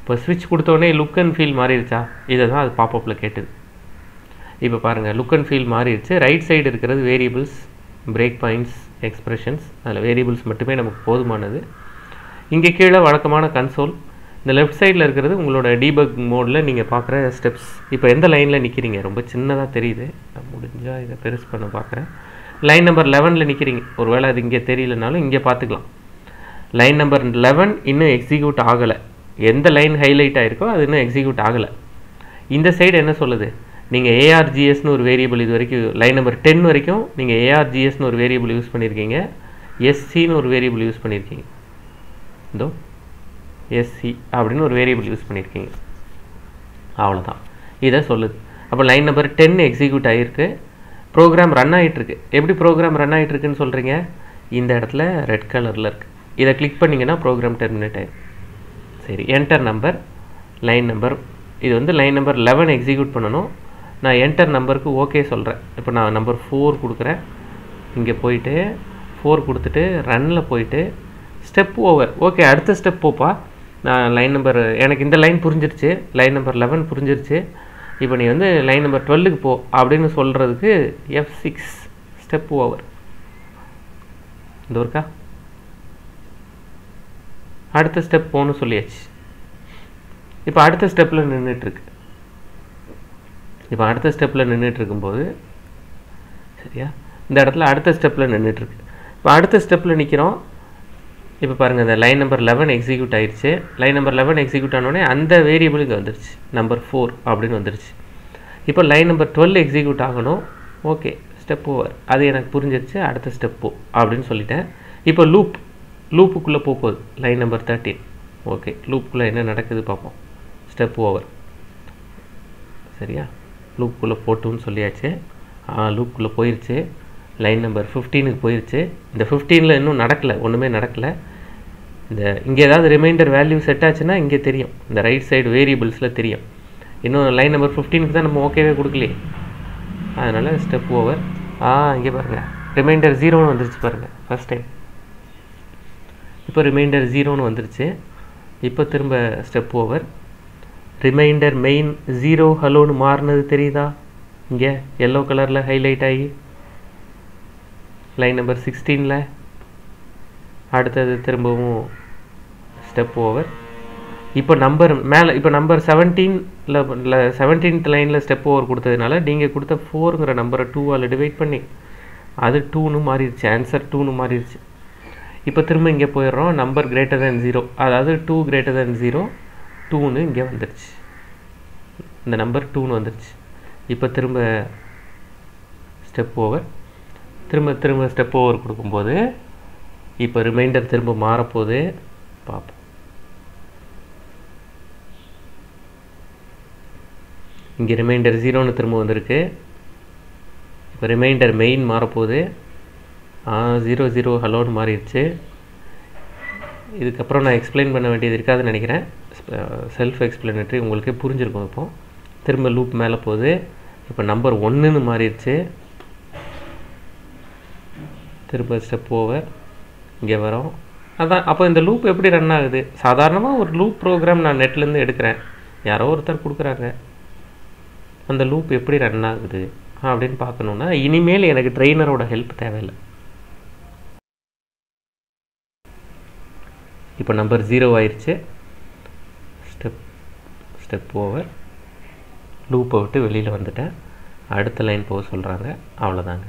இப்போ ஸ்விட்ச் கொடுத்தோடனே லுக் அண்ட் ஃபீல் மாறிடுச்சா இதை தான் அது பாப்பப்பில் கேட்டுது இப்போ பாருங்கள் லுக் அண்ட் ஃபீல் மாறிடுச்சு ரைட் சைடு இருக்கிறது வேரியபிள்ஸ் பிரேக் பாயிண்ட்ஸ் எக்ஸ்பிரஷன்ஸ் அதில் வேரியபிள்ஸ் மட்டுமே நமக்கு போதுமானது இங்கே கீழே வழக்கமான கன்சோல் இந்த லெஃப்ட் சைடில் இருக்கிறது உங்களோட டீபக் மோடில் நீங்கள் பார்க்குற ஸ்டெப்ஸ் இப்போ எந்த லைனில் நிற்கிறீங்க ரொம்ப சின்னதாக தெரியுது நான் முடிஞ்சால் இதை பெருசு பண்ண பார்க்குறேன் லைன் நம்பர் லெவனில் நிற்கிறீங்க ஒருவேளை அது இங்கே தெரியலனாலும் இங்கே பார்த்துக்கலாம் லைன் நம்பர் லெவன் இன்னும் எக்ஸிக்யூட் ஆகலை எந்த லைன் ஹைலைட் ஆகிருக்கோ அது இன்னும் எக்ஸிக்யூட் ஆகலை இந்த சைடு என்ன சொல்லுது நீங்கள் ஏஆர்ஜிஎஸ்னு ஒரு வேரியபிள் இது வரைக்கும் லைன் நம்பர் டென் வரைக்கும் நீங்கள் ஏஆர்ஜிஎஸ்னு ஒரு வேரியபிள் யூஸ் பண்ணியிருக்கீங்க எஸ்சின்னு ஒரு வேரியபிள் யூஸ் பண்ணியிருக்கீங்க இதோ எஸ்சி அப்படின்னு ஒரு வேரியபிள் யூஸ் பண்ணியிருக்கீங்க அவ்வளோதான் இதை சொல்லுது அப்போ லைன் நம்பர் டென் எக்ஸிக்யூட் ஆகிருக்கு ப்ரோக்ராம் ரன் ஆகிட்டுருக்கு எப்படி ப்ரோக்ராம் ரன் ஆகிட்டுருக்குன்னு சொல்கிறீங்க இந்த இடத்துல ரெட் கலரில் இருக்குது இதை கிளிக் பண்ணிங்கன்னா ப்ரோக்ராம் டெர்மினேட் ஆயிடும் சரி என்டர் நம்பர் லைன் நம்பர் இது வந்து லைன் நம்பர் லெவன் எக்ஸிக்யூட் பண்ணணும் நான் என்டர் நம்பருக்கு ஓகே சொல்கிறேன் இப்போ நான் நம்பர் ஃபோர் கொடுக்குறேன் இங்கே போயிட்டு ஃபோர் கொடுத்துட்டு ரன்னில் போயிட்டு ஸ்டெப் ஓவர் ஓகே அடுத்த ஸ்டெப் போப்பா நான் லைன் நம்பர் எனக்கு இந்த லைன் புரிஞ்சிருச்சு லைன் நம்பர் லெவன் புரிஞ்சிருச்சு இப்போ நீ வந்து லைன் நம்பர் டுவெல்லுக்கு போ அப்படின்னு சொல்கிறதுக்கு எஃப் சிக்ஸ் ஸ்டெப் ஓவர் இந்த ஒருக்கா அடுத்த ஸ்டெப் போகணும்னு சொல்லியாச்சு இப்போ அடுத்த ஸ்டெப்பில் நின்றுட்டுருக்கு இப்போ அடுத்த ஸ்டெப்பில் நின்றுட்டு இருக்கும்போது சரியா இந்த இடத்துல அடுத்த ஸ்டெப்பில் நின்றுட்டுருக்கு இப்போ அடுத்த ஸ்டெப்பில் நிற்கிறோம் இப்போ பாருங்கள் இந்த லைன் நம்பர் லெவன் எக்ஸிக்யூட் ஆயிடுச்சு லைன் நம்பர் லெவன் எக்ஸிக்யூட் ஆனோடனே அந்த வேரியபிளுக்கு வந்துருச்சு நம்பர் ஃபோர் அப்படின்னு வந்துருச்சு இப்போ லைன் நம்பர் டுவெல் எக்ஸிக்யூட் ஆகணும் ஓகே ஸ்டெப் ஓவர் அது எனக்கு புரிஞ்சிருச்சு அடுத்த ஸ்டெப் போ அப்படின்னு சொல்லிட்டேன் இப்போ லூப் லூப்புக்குள்ளே போகுது லைன் நம்பர் தேர்ட்டின் ஓகே லூப்புக்குள்ளே என்ன நடக்குது பார்ப்போம் ஸ்டெப் ஓவர் சரியா லூப்புக்குள்ளே போட்டுன்னு சொல்லியாச்சு லூப்புக்குள்ளே போயிடுச்சு லைன் நம்பர் ஃபிஃப்டீனுக்கு போயிடுச்சு இந்த ஃபிஃப்டீனில் இன்னும் நடக்கலை ஒன்றுமே நடக்கலை இந்த இங்கே ஏதாவது ரிமைண்டர் வேல்யூ செட் ஆச்சுன்னா இங்கே தெரியும் இந்த ரைட் சைடு வேரியபிள்ஸில் தெரியும் இன்னும் லைன் நம்பர் ஃபிஃப்டீனுக்கு தான் நம்ம ஓகேவே கொடுக்கலையே அதனால் ஸ்டெப் ஓவர் ஆ இங்கே பாருங்கள் ரிமைண்டர் ஜீரோன்னு வந்துருச்சு பாருங்கள் ஃபஸ்ட் டைம் இப்போ ரிமைண்டர் ஜீரோன்னு வந்துருச்சு இப்போ திரும்ப step over reminder main zero ஹலோன்னு மாறினது தெரியுதா இங்கே எல்லோ கலரில் ஹைலைட் ஆகி லைன் நம்பர் சிக்ஸ்டீனில் அடுத்தது திரும்பவும் ஸ்டெப் ஓவர் இப்போ நம்பர் மேலே இப்போ நம்பர் செவன்டீனில் செவன்டீன்த் லைனில் ஸ்டெப் ஓவர் கொடுத்ததுனால நீங்கள் கொடுத்த ஃபோருங்கிற நம்பரை டூவால் டிவைட் பண்ணி அது டூன்னு மாறிடுச்சு ஆன்சர் டூன்னு மாறிடுச்சு இப்போ திரும்ப இங்கே போயிடுறோம் நம்பர் கிரேட்டர் தேன் ஜீரோ அதாவது டூ கிரேட்டர் தேன் ஜீரோ டூன்னு இங்கே வந்துடுச்சு இந்த நம்பர் டூன்னு வந்துடுச்சு இப்போ திரும்ப ஸ்டெப் ஓவர் திரும்ப திரும்ப ஸ்டெப் ஓவர் கொடுக்கும்போது இப்போ ரிமைண்டர் திரும்ப மாறப்போகுது பார்ப்போம் இங்கே ரிமைண்டர் ஜீரோன்னு திரும்ப வந்திருக்கு இப்போ ரிமைண்டர் மெயின் மாறப்போகுது ஜீரோ ஜீரோ ஹலோன்னு மாறிடுச்சு இதுக்கப்புறம் நான் எக்ஸ்பிளைன் பண்ண வேண்டியது இருக்காதுன்னு நினைக்கிறேன் செல்ஃப் எக்ஸ்பிளனேட்டரி உங்களுக்கே புரிஞ்சிருக்கும் இப்போ திரும்ப லூப் மேலே போகுது இப்போ நம்பர் ஒன்றுன்னு மாறிடுச்சு திரும்ப ஸ்டெப் ஓவர் இங்கே வரோம் அதான் அப்போ இந்த லூப் எப்படி ரன் ஆகுது சாதாரணமாக ஒரு லூப் ப்ரோக்ராம் நான் நெட்லேருந்து எடுக்கிறேன் யாரோ ஒருத்தர் கொடுக்குறாங்க அந்த லூப் எப்படி ரன் ஆகுது அப்படின்னு பார்க்கணுன்னா இனிமேல் எனக்கு ட்ரெயினரோட ஹெல்ப் தேவையில்லை இப்போ நம்பர் ஜீரோ ஆயிடுச்சு ஸ்டெப் ஸ்டெப் ஓவர் லூப்பை விட்டு வெளியில் வந்துட்டேன் அடுத்த லைன் போக சொல்கிறாங்க அவ்வளோதாங்க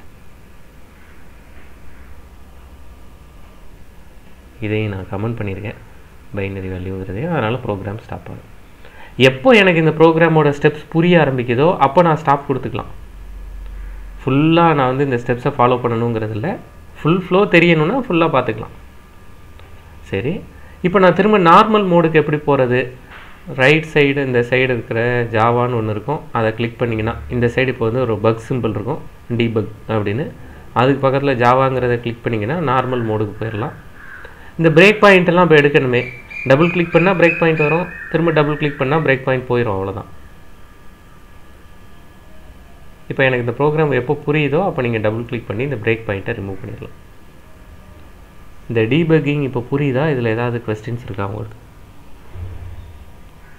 இதையும் நான் கமெண்ட் பண்ணியிருக்கேன் பைனரி வேல்யூங்கிறதையும் அதனால் ப்ரோக்ராம் ஸ்டாப் ஆகும் எப்போ எனக்கு இந்த ப்ரோக்ராமோட ஸ்டெப்ஸ் புரிய ஆரம்பிக்குதோ அப்போ நான் ஸ்டாப் கொடுத்துக்கலாம் ஃபுல்லாக நான் வந்து இந்த ஸ்டெப்ஸை ஃபாலோ பண்ணணுங்கிறது இல்லை ஃபுல் ஃப்ளோ தெரியணும்னா ஃபுல்லாக பார்த்துக்கலாம் சரி இப்போ நான் திரும்ப நார்மல் மோடுக்கு எப்படி போகிறது ரைட் சைடு இந்த சைடு இருக்கிற ஜாவான்னு ஒன்று இருக்கும் அதை கிளிக் பண்ணிங்கன்னா இந்த சைடு இப்போ வந்து ஒரு பக் சிம்பிள் இருக்கும் டிபக் அப்படின்னு அதுக்கு பக்கத்தில் ஜாவாங்கிறத கிளிக் பண்ணிங்கன்னா நார்மல் மோடுக்கு போயிடலாம் இந்த பிரேக் பாயிண்ட் எல்லாம் இப்போ எடுக்கணுமே டபுள் கிளிக் பண்ணால் பிரேக் பாயிண்ட் வரும் திரும்ப டபுள் கிளிக் பண்ணால் பிரேக் பாயிண்ட் போயிடும் அவ்வளோதான் இப்போ எனக்கு இந்த ப்ரோக்ராம் எப்போ புரியுதோ அப்போ நீங்கள் டபுள் கிளிக் பண்ணி இந்த பிரேக் பாயிண்ட்டை ரிமூவ் பண்ணிடலாம் இந்த டீபக்கிங் இப்போ புரியுதா இதில் ஏதாவது கொஸ்டின்ஸ் இருக்கா உங்களுக்கு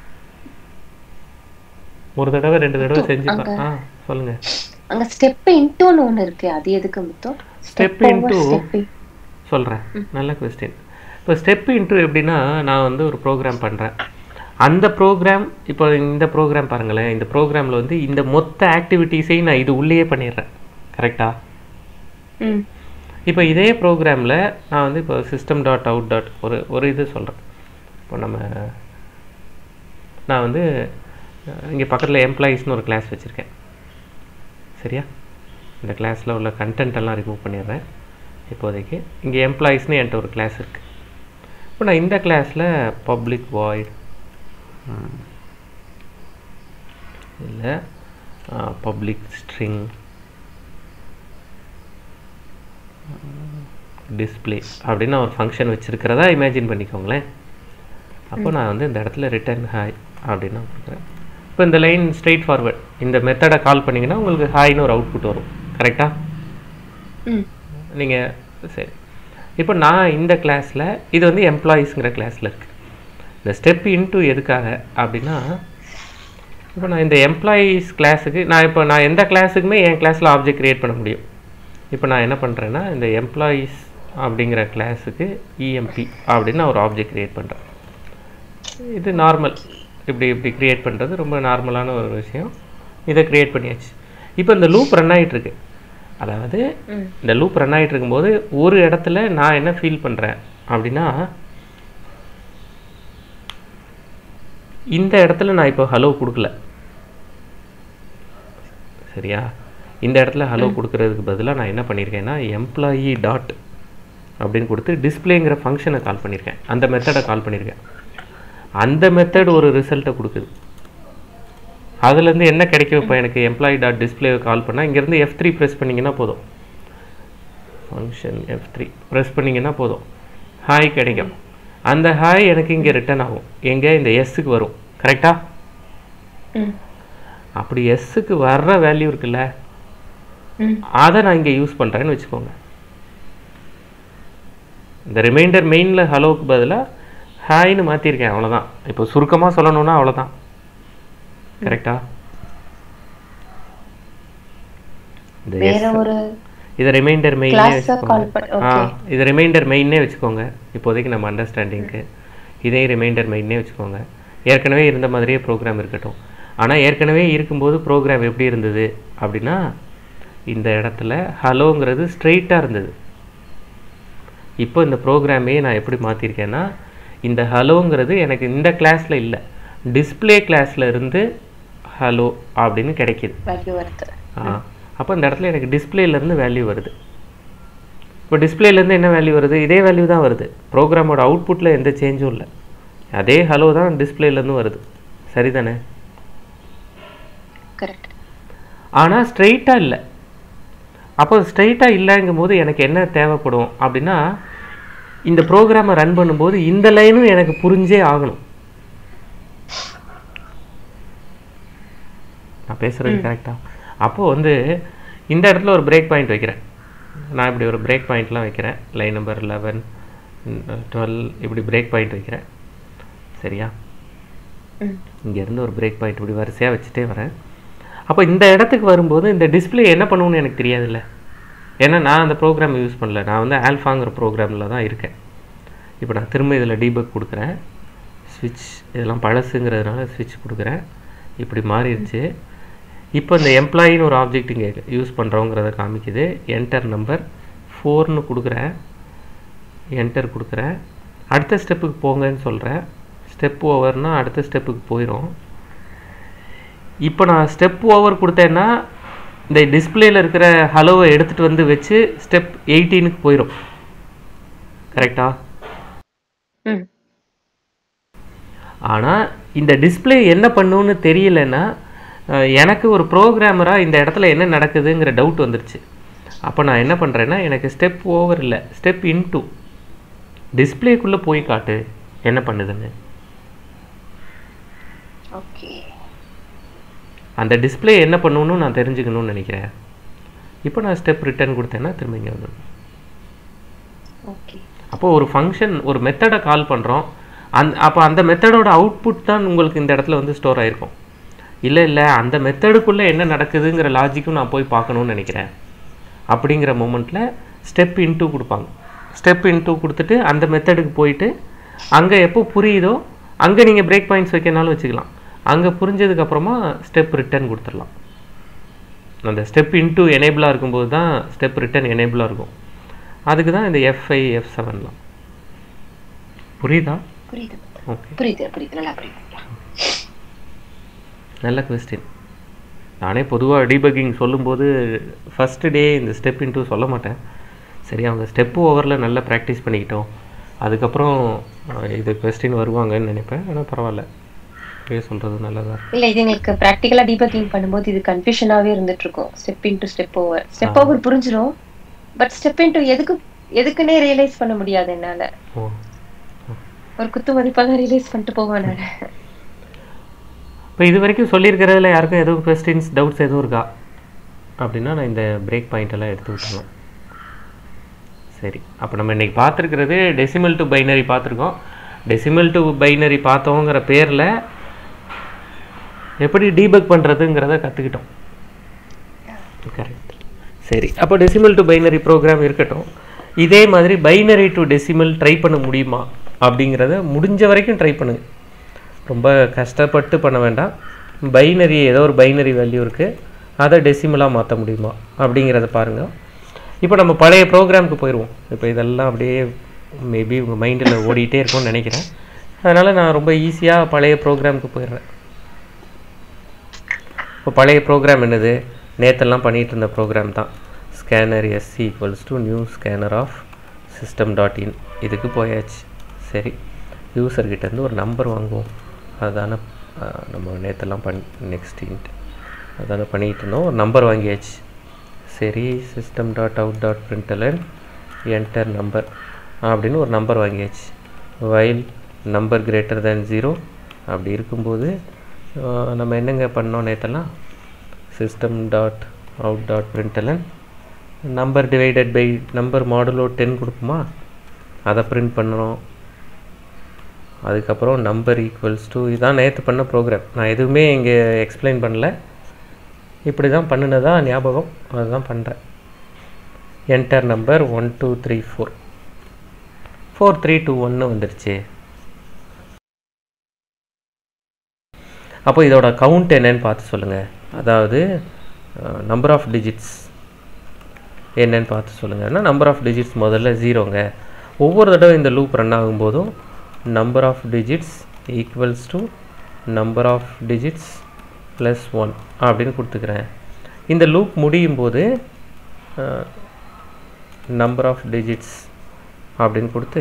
ஒரு தடவை ரெண்டு தடவை முத்து, செஞ்சு பா அங்க- ஆ சொல்லுங்க அங்க ஸ்டெப் இன்டோன்னு ஒண்ணு இருக்கு அது எதுக்கு முத்தம் Step into- சொல்கிறேன் நல்ல கொஸ்டின் இப்போ ஸ்டெப் இன்ட்டு எப்படின்னா நான் வந்து ஒரு ப்ரோக்ராம் பண்ணுறேன் அந்த ப்ரோக்ராம் இப்போ இந்த ப்ரோக்ராம் பாருங்களேன் இந்த ப்ரோக்ராமில் வந்து இந்த மொத்த ஆக்டிவிட்டீஸையும் நான் இது உள்ளேயே பண்ணிடுறேன் கரெக்டா ம் இப்போ இதே ப்ரோக்ராமில் நான் வந்து இப்போ சிஸ்டம் டாட் அவுட் டாட் ஒரு ஒரு இது சொல்கிறேன் இப்போ நம்ம நான் வந்து இங்கே பக்கத்தில் எம்ப்ளாயீஸ்னு ஒரு கிளாஸ் வச்சுருக்கேன் சரியா இந்த கிளாஸில் உள்ள கண்டென்ட் எல்லாம் ரிமூவ் பண்ணிடுறேன் இப்போதைக்கு இங்கே எம்ப்ளாயீஸ்னு என்கிட்ட ஒரு கிளாஸ் இருக்குது இப்போ நான் இந்த கிளாஸில் பப்ளிக் வாய்ட் இல்லை பப்ளிக் ஸ்ட்ரிங் டிஸ்ப்ளே அப்படின்னு ஒரு ஃபங்க்ஷன் வச்சுருக்கிறதா இமேஜின் பண்ணிக்கோங்களேன் அப்போ நான் வந்து இந்த இடத்துல ரிட்டர்ன் ஹாய் அப்படின்னு நான் கொடுக்குறேன் இப்போ இந்த லைன் ஸ்ட்ரெயிட் ஃபார்வர்ட் இந்த மெத்தடை கால் பண்ணிங்கன்னா உங்களுக்கு ஹாய்னு ஒரு அவுட்புட் வரும் கரெக்டாக ம் நீங்கள் சரி இப்போ நான் இந்த கிளாஸில் இது வந்து எம்ப்ளாயீஸுங்கிற கிளாஸில் இருக்குது இந்த ஸ்டெப் இன்ட்டு எதுக்காக அப்படின்னா இப்போ நான் இந்த எம்ப்ளாயீஸ் கிளாஸுக்கு நான் இப்போ நான் எந்த கிளாஸுக்குமே என் கிளாஸில் ஆப்ஜெக்ட் க்ரியேட் பண்ண முடியும் இப்போ நான் என்ன பண்ணுறேன்னா இந்த எம்ப்ளாயீஸ் அப்படிங்கிற கிளாஸுக்கு இஎம்பி அப்படின்னு நான் ஒரு ஆப்ஜெக்ட் க்ரியேட் பண்ணுறேன் இது நார்மல் இப்படி இப்படி க்ரியேட் பண்ணுறது ரொம்ப நார்மலான ஒரு விஷயம் இதை க்ரியேட் பண்ணியாச்சு இப்போ இந்த லூப் ரன் ஆகிட்டு இருக்கு அதாவது ம் இந்த லூப் ரன் ஆகிட்டு இருக்கும்போது ஒரு இடத்துல நான் என்ன ஃபீல் பண்ணுறேன் அப்படின்னா இந்த இடத்துல நான் இப்போ ஹலோ கொடுக்கல சரியா இந்த இடத்துல ஹலோ கொடுக்கறதுக்கு பதிலாக நான் என்ன பண்ணியிருக்கேன்னா எம்ப்ளாயி டாட் அப்படின்னு கொடுத்து டிஸ்பிளேங்கிற ஃபங்க்ஷனை கால் பண்ணியிருக்கேன் அந்த மெத்தடை கால் பண்ணியிருக்கேன் அந்த மெத்தட் ஒரு ரிசல்ட்டை கொடுக்குது அதுலேருந்து என்ன கிடைக்கும் இப்போ எனக்கு எம்ப்ளாயி டாட் டிஸ்பிளேவை கால் பண்ணால் இங்கேருந்து எஃப் த்ரீ ப்ரெஸ் பண்ணிங்கன்னா போதும் ஃபங்க்ஷன் எஃப் த்ரீ ப்ரெஸ் பண்ணிங்கன்னா போதும் ஹாய் கிடைக்கும் அந்த ஹாய் எனக்கு இங்கே ரிட்டர்ன் ஆகும் எங்கே இந்த எஸ்ஸுக்கு வரும் கரெக்டாக ம் அப்படி எஸ்ஸுக்கு வர்ற வேல்யூ இருக்குல்ல ம் அதை நான் இங்கே யூஸ் பண்ணுறேன்னு வச்சுக்கோங்க இந்த ரிமைண்டர் மெயினில் ஹலோவுக்கு பதிலாக ஹாய்னு மாற்றிருக்கேன் அவ்வளோதான் இப்போ சுருக்கமாக சொல்லணும்னா அவ்வளோதான் கரெக்டா இந்த வேற S ஒரு இதை ரிமைண்டர் மெயினே Class-அ வச்சுக்கோங்க call பண்ண- ஆ okay. இதை ரிமைண்டர் மெயினே வச்சுக்கோங்க இப்போதைக்கு நம்ம அண்டர்ஸ்டாண்டிங்க்கு இதே ரிமைண்டர் மெயினே வச்சுக்கோங்க ஏற்கனவே இருந்த மாதிரியே ப்ரோக்ராம் இருக்கட்டும் ஆனால் ஏற்கனவே இருக்கும்போது ப்ரோக்ராம் எப்படி இருந்தது அப்படின்னா இந்த இடத்துல ஹலோங்கிறது ஸ்ட்ரெயிட்டாக இருந்தது இப்போ இந்த ப்ரோக்ராமே நான் எப்படி மாற்றிருக்கேன்னா இந்த ஹலோங்கிறது எனக்கு இந்த கிளாஸில் இல்லை டிஸ்ப்ளே கிளாஸில் இருந்து ஹலோ அப்படின்னு கிடைக்கிது வேல்யூ வருது ஆ அப்போ இந்த இடத்துல எனக்கு டிஸ்பிளேலேருந்து வேல்யூ வருது இப்போ டிஸ்பிளேலேருந்து என்ன வேல்யூ வருது இதே வேல்யூ தான் வருது ப்ரோக்ராமோட அவுட்புட்டில் எந்த சேஞ்சும் இல்லை அதே ஹலோ தான் டிஸ்பிளேலேருந்து வருது சரிதானே கரெக்ட் ஆனால் ஸ்ட்ரெயிட்டாக இல்லை அப்போ ஸ்ட்ரெயிட்டாக இல்லைங்கும் போது எனக்கு என்ன தேவைப்படும் அப்படின்னா இந்த ப்ரோக்ராமை ரன் பண்ணும்போது இந்த லைனும் எனக்கு புரிஞ்சே ஆகணும் நான் பேசுகிறது கரெக்டாக அப்போது வந்து இந்த இடத்துல ஒரு பிரேக் பாயிண்ட் வைக்கிறேன் நான் இப்படி ஒரு பிரேக் பாயிண்ட்லாம் வைக்கிறேன் லைன் நம்பர் லெவன் டுவெல் இப்படி பிரேக் பாயிண்ட் வைக்கிறேன் சரியா ம் இங்கேருந்து ஒரு பிரேக் பாயிண்ட் இப்படி வரிசையாக வச்சுட்டே வரேன் அப்போ இந்த இடத்துக்கு வரும்போது இந்த டிஸ்ப்ளே என்ன பண்ணுன்னு எனக்கு தெரியாதுல்ல ஏன்னா நான் அந்த ப்ரோக்ராம் யூஸ் பண்ணல நான் வந்து ஆல்ஃபாங்கிற ப்ரோக்ராமில் தான் இருக்கேன் இப்போ நான் திரும்ப இதில் டீபக் கொடுக்குறேன் ஸ்விட்ச் இதெல்லாம் பழசுங்கிறதுனால ஸ்விட்ச் கொடுக்குறேன் இப்படி மாறிடுச்சு இப்போ இந்த எம்ப்ளாயின்னு ஒரு ஆப்ஜெக்ட் இங்கே யூஸ் பண்ணுறோங்கிறத காமிக்குது என்டர் நம்பர் ஃபோர்னு கொடுக்குறேன் என்டர் கொடுக்குறேன் அடுத்த ஸ்டெப்புக்கு போங்கன்னு சொல்கிறேன் ஸ்டெப் ஓவர்னா அடுத்த ஸ்டெப்புக்கு போயிடும் இப்போ நான் ஸ்டெப் ஓவர் கொடுத்தேன்னா இந்த டிஸ்பிளேல இருக்கிற ஹலோவை எடுத்துகிட்டு வந்து வச்சு ஸ்டெப் எயிட்டீனுக்கு போயிடும் கரெக்டா ம் ஆனால் இந்த டிஸ்ப்ளே என்ன பண்ணுன்னு தெரியலன்னா அஹ், எனக்கு ஒரு ப்ரோக்ராமராக இந்த இடத்துல என்ன நடக்குதுங்கிற டவுட் வந்துருச்சு அப்போ நான் என்ன பண்ணுறேன்னா எனக்கு ஸ்டெப் ஓவர் இல்லை ஸ்டெப் இன்டூ டிஸ்பிளேக்குள்ளே போய் காட்டு என்ன பண்ணுதுன்னு ஓகே அந்த டிஸ்ப்ளே என்ன பண்ணணும்னு நான் தெரிஞ்சுக்கணும்னு நினைக்கிறேன் இப்போ நான் ஸ்டெப் ரிட்டர்ன் கொடுத்தேன்னா திரும்ப இங்கே வந்துடும் ஓகே அப்போ ஒரு ஃபங்க்ஷன் ஒரு மெத்தடை கால் பண்ணுறோம் அந் அப்போ அந்த மெத்தடோட அவுட்புட் தான் உங்களுக்கு இந்த இடத்துல வந்து ஸ்டோர் ஆயிருக்கும் இல்லை இல்லை அந்த மெத்தடுக்குள்ளே என்ன நடக்குதுங்கிற லாஜிக்கும் நான் போய் பார்க்கணும்னு நினைக்கிறேன் அப்படிங்கிற மூமெண்ட்டில் ஸ்டெப் இன்டூ கொடுப்பாங்க ஸ்டெப் இன்டூ கொடுத்துட்டு அந்த மெத்தடுக்கு போயிட்டு அங்கே எப்போ புரியுதோ அங்கே நீங்கள் பிரேக் பாயிண்ட்ஸ் வைக்கனாலும் வச்சுக்கலாம் அங்கே புரிஞ்சதுக்கப்புறமா ஸ்டெப் ரிட்டர்ன் கொடுத்துடலாம் அந்த ஸ்டெப் இன்டூ எனேபிளாக இருக்கும்போது தான் ஸ்டெப் ரிட்டர்ன் எனேபிளாக இருக்கும் அதுக்கு தான் இந்த எஃப்ஐ எஃப் செவன்லாம் புரியுதா புரியுது ஓகே புரியுது புரியுது நல்லா புரியுது நல்ல கொஸ்டின் நானே பொதுவாக டீபக்கிங் சொல்லும்போது ஃபஸ்ட்டு டே இந்த ஸ்டெப் இன்டூ சொல்ல மாட்டேன் சரி அவங்க ஸ்டெப்பு ஓவரில் நல்லா ப்ராக்டிஸ் பண்ணிக்கிட்டோம் அதுக்கப்புறம் அஹ், இது கொஸ்டின் வருவாங்கன்னு நினைப்பேன் ஆனால் பரவாயில்ல அப்படியே சொல்கிறது நல்லதா இருக்கு இல்ல இது எங்களுக்கு ப்ராக்டிக்கலா டீபக்கிங் பண்ணும்போது இது கன்ஃபியூஷனாவே இருந்துட்டு இருக்கும் step into step over step over புரிஞ்சிரும் பட் ஸ்டெப் இன்டு எதுக்கு எதுக்குன்னே ரியலைஸ் பண்ண முடியாது என்னால ஓ ஒரு குத்து மதிப்பா தான் ரியலைஸ் பண்ணிட்டு போவேன் நான் இப்போ இது வரைக்கும் சொல்லியிருக்கிறதுல யாருக்கும் எதுவும் கொஸ்டின்ஸ் டவுட்ஸ் எதுவும் இருக்கா அப்படின்னா நான் இந்த பிரேக் பாயிண்ட் எல்லாம் எடுத்து விட்டுருவேன் சரி அப்போ நம்ம இன்னைக்கு பார்த்துருக்கிறது டெசிமல் டு பைனரி பார்த்துருக்கோம் டெசிமல் டு பைனரி பார்த்தோங்கிற பேரில் எப்படி டீபக் பண்ணுறதுங்கிறத கற்றுக்கிட்டோம் கரெக்ட் சரி அப்போ டெசிமல் டு பைனரி ப்ரோக்ராம் இருக்கட்டும் இதே மாதிரி பைனரி டு டெசிமல் ட்ரை பண்ண முடியுமா அப்படிங்கிறத முடிஞ்ச வரைக்கும் ட்ரை பண்ணுங்க ரொம்ப கஷ்டப்பட்டு பண்ண வேண்டாம் பைனரி ஏதோ ஒரு பைனரி வேல்யூ இருக்குது அதை டெசிமலாக மாற்ற முடியுமா அப்படிங்கிறத பாருங்கள் இப்போ நம்ம பழைய ப்ரோக்ராமுக்கு போயிடுவோம் இப்போ இதெல்லாம் அப்படியே மேபி உங்கள் மைண்டில் ஓடிட்டே இருக்கும்னு நினைக்கிறேன் அதனால் நான் ரொம்ப ஈஸியாக பழைய ப்ரோக்ராமுக்கு போயிடுறேன் இப்போ பழைய ப்ரோக்ராம் என்னது நேத்தெல்லாம் பண்ணிகிட்டு இருந்த ப்ரோக்ராம் தான் scanner SC equals to new scanner of system dot in இதுக்கு போயாச்சு சரி யூசர்கிட்டேருந்து ஒரு நம்பர் வாங்குவோம் அதுதானே அஹ், நம்ம நேத்தெல்லாம் பண் நெக்ஸ்ட் இன்ட் அதானே பண்ணிகிட்டு இருந்தோம் ஒரு நம்பர் வாங்கியாச்சு சரி system dot out dot println enter number அப்படின்னு ஒரு நம்பர் வாங்கியாச்சு while number greater than zero அப்படி இருக்கும்போது அஹ், நம்ம என்னங்க பண்ணோம் நேத்தெல்லாம் system dot out dot println number divided by number modulo ten கொடுப்போமா அதை பிரிண்ட் பண்ணணும் அதுக்கப்புறம் நம்பர் ஈக்குவல்ஸ் டு இதான் நேற்று பண்ண ப்ரோக்ராம் நான் எதுவுமே இங்கே எக்ஸ்பிளைன் பண்ணல இப்படி தான் பண்ணினதா ஞாபகம் அதுதான் பண்ணுறேன் enter number one two three four four three two ஒன்று வந்துருச்சு அப்போ இதோட கவுண்ட் என்னன்னு பார்த்து சொல்லுங்கள் அதாவது நம்பர் ஆஃப் டிஜிட்ஸ் என்னன்னு பார்த்து சொல்லுங்கன்னா நம்பர் ஆஃப் டிஜிட்ஸ் முதல்ல ஜீரோங்க ஒவ்வொரு தடவை இந்த லூப் ரன் ஆகும்போதும் number of digits equals to number of digits plus one அப்படின்னு கொடுத்துக்கிறேன் இந்த லூப் முடியும் போது நம்பர் ஆஃப் டிஜிட்ஸ் அப்படின்னு கொடுத்து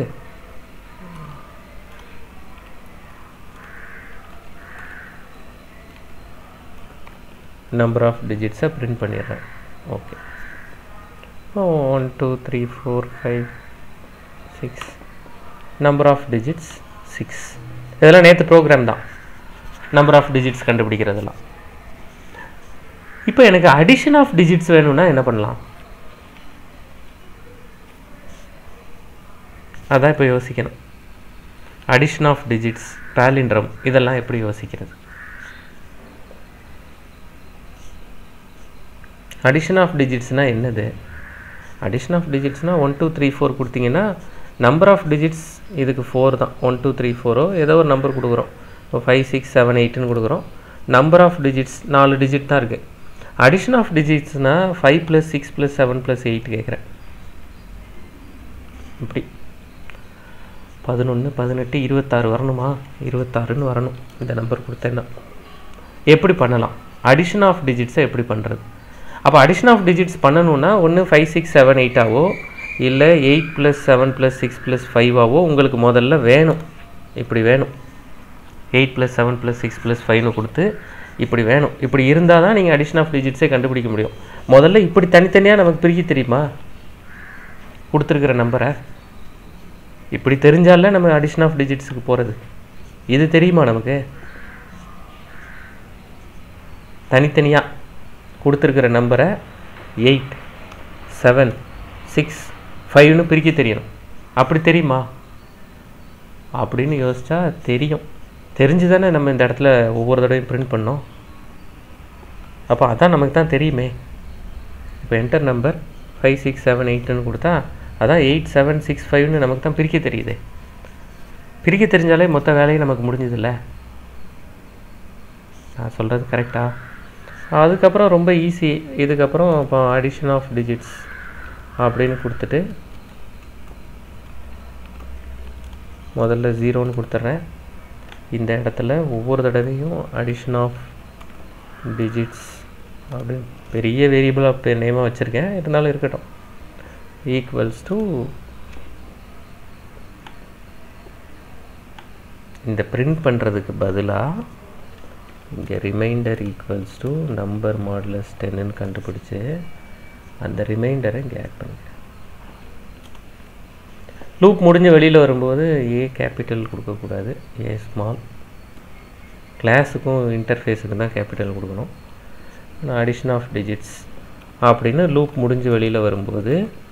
நம்பர் ஆஃப் டிஜிட்ஸை பிரிண்ட் பண்ணிடுறேன் okay one two three four five six number of digits six இதெல்லாம் நேற்று ப்ரோக்ராம் தான் நம்பர் ஆஃப் டிஜிட்ஸ் கண்டுபிடிக்கிறதெல்லாம் இப்போ எனக்கு அடிஷன் ஆஃப் டிஜிட்ஸ் வேணும்னா என்ன பண்ணலாம் அதான் இப்போ யோசிக்கணும் அடிஷன் ஆஃப் டிஜிட்ஸ் பேலிண்ட்ரம் இதெல்லாம் எப்படி யோசிக்கிறது அடிஷன் ஆஃப் டிஜிட்ஸ்னால் என்னது அடிஷன் ஆஃப் டிஜிட்ஸ்னால் ஒன் டூ த்ரீ ஃபோர் கொடுத்தீங்கன்னா நம்பர் ஆஃப் டிஜிட்ஸ் இதுக்கு ஃபோர் தான் ஒன் டூ த்ரீ ஃபோரோ ஏதோ ஒரு நம்பர் கொடுக்குறோம் இப்போ ஃபைவ் சிக்ஸ் செவன் எயிட்னு கொடுக்குறோம் நம்பர் ஆஃப் டிஜிட்ஸ் நாலு டிஜிட் தான் இருக்குது அடிஷன் ஆஃப் டிஜிட்ஸ்னால் five plus six plus seven plus eight கேட்குறேன் இப்படி பதினொன்று பதினெட்டு இருபத்தாறு வரணுமா இருபத்தாறுன்னு வரணும் இந்த நம்பர் கொடுத்தேன்னா எப்படி பண்ணலாம் அடிஷன் ஆஃப் டிஜிட்ஸை எப்படி பண்ணுறது அப்போ அடிஷன் ஆஃப் டிஜிட்ஸ் பண்ணணும்னா ஒன்று ஃபைவ் சிக்ஸ் செவன் எயிட்டாவோ இல்லை eight plus seven plus six plus ஃபைவாவோ உங்களுக்கு முதல்ல வேணும் இப்படி வேணும் eight plus seven plus six plus ஃபைவ்னு கொடுத்து இப்படி வேணும் இப்படி இருந்தால் தான் நீங்கள் அடிஷன் ஆஃப் டிஜிட்ஸே கண்டுபிடிக்க முடியும் முதல்ல இப்படி தனித்தனியாக நமக்கு பிரிக்க தெரியுமா கொடுத்துருக்குற நம்பரை இப்படி தெரிஞ்சால நம்ம அடிஷன் ஆஃப் டிஜிட்ஸுக்கு போகிறது இது தெரியுமா நமக்கு தனித்தனியாக கொடுத்துருக்கிற நம்பரை எயிட் செவன் சிக்ஸ் ஃபைவ்னு பிரிக்க தெரியணும் அப்படி தெரியுமா அப்படின்னு யோசிச்சா தெரியும் தெரிஞ்சு தானே நம்ம இந்த இடத்துல ஒவ்வொரு தடவையும் பிரிண்ட் பண்ணோம் அப்போ அதான் நமக்கு தான் தெரியுமே இப்போ enter number five six seven எயிட்னு கொடுத்தா அதான் எயிட் செவன் சிக்ஸ் ஃபைவ்னு நமக்கு தான் பிரிக்க தெரியுது பிரிக்க தெரிஞ்சாலே மொத்த வேலையும் நமக்கு முடிஞ்சதில்ல நான் சொல்கிறது கரெக்டா அதுக்கப்புறம் ரொம்ப ஈஸி இதுக்கப்புறம் இப்போ அடிஷன் ஆஃப் டிஜிட்ஸ் அப்படின்னு கொடுத்துட்டு முதல்ல ஜீரோன்னு கொடுத்துட்றேன் இந்த இடத்துல ஒவ்வொரு தடவையும் அடிஷன் ஆஃப் டிஜிட்ஸ் அப்படி பெரிய வேரியபிளாக பேர் நேமாக வச்சுருக்கேன் இருந்தாலும் இருக்கட்டும் ஈக்குவல்ஸ் டு இந்த பிரிண்ட் பண்ணுறதுக்கு பதிலாக இங்கே reminder equals to number modulus டென்னு கண்டுபிடிச்சி அந்த ரிமைண்டரை இங்கே ஆட் பண்ணிக்கிறேன் லூப் முடிஞ்ச வெளியில் வரும்போது ஏ கேபிட்டல் கொடுக்கக்கூடாது ஏ ஸ்மால் கிளாஸுக்கும் இன்டர்ஃபேஸுக்கு தான் கேபிட்டல் கொடுக்கணும் அடிஷன் ஆஃப் டிஜிட்ஸ் அப்படின்னு லூப் முடிஞ்சு வெளியில் வரும்போது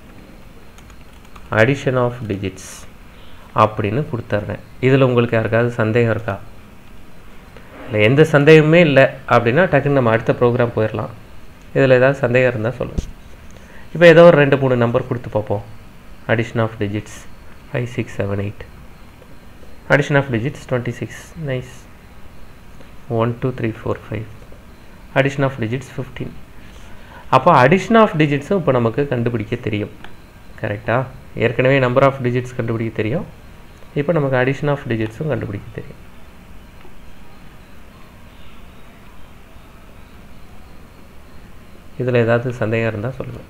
அடிஷன் ஆஃப் டிஜிட்ஸ் அப்படின்னு கொடுத்துட்றேன் இதில் உங்களுக்கு யாருக்காவது சந்தேகம் இருக்கா இல்லை எந்த சந்தேகமே இல்லை அப்படின்னா டக்குன்னு நம்ம அடுத்த ப்ரோக்ராம் போயிடலாம் இதில் ஏதாவது சந்தேகம் இருந்தால் சொல்லுங்கள் இப்போ ஏதோ ஒரு ரெண்டு மூணு நம்பர் கொடுத்து பார்ப்போம் addition of digits five six seven eight addition of digits twenty six nice one two three four five addition of digits fifteen அப்போ அடிஷன் ஆஃப் டிஜிட்ஸும் இப்போ நமக்கு கண்டுபிடிக்க தெரியும் கரெக்டாக ஏற்கனவே நம்பர் ஆஃப் டிஜிட்ஸ் கண்டுபிடிக்க தெரியும் இப்போ நமக்கு அடிஷன் ஆஃப் டிஜிட்ஸும் கண்டுபிடிக்க தெரியும் இதில் ஏதாவது சந்தேகம் இருந்தால் சொல்லுங்கள்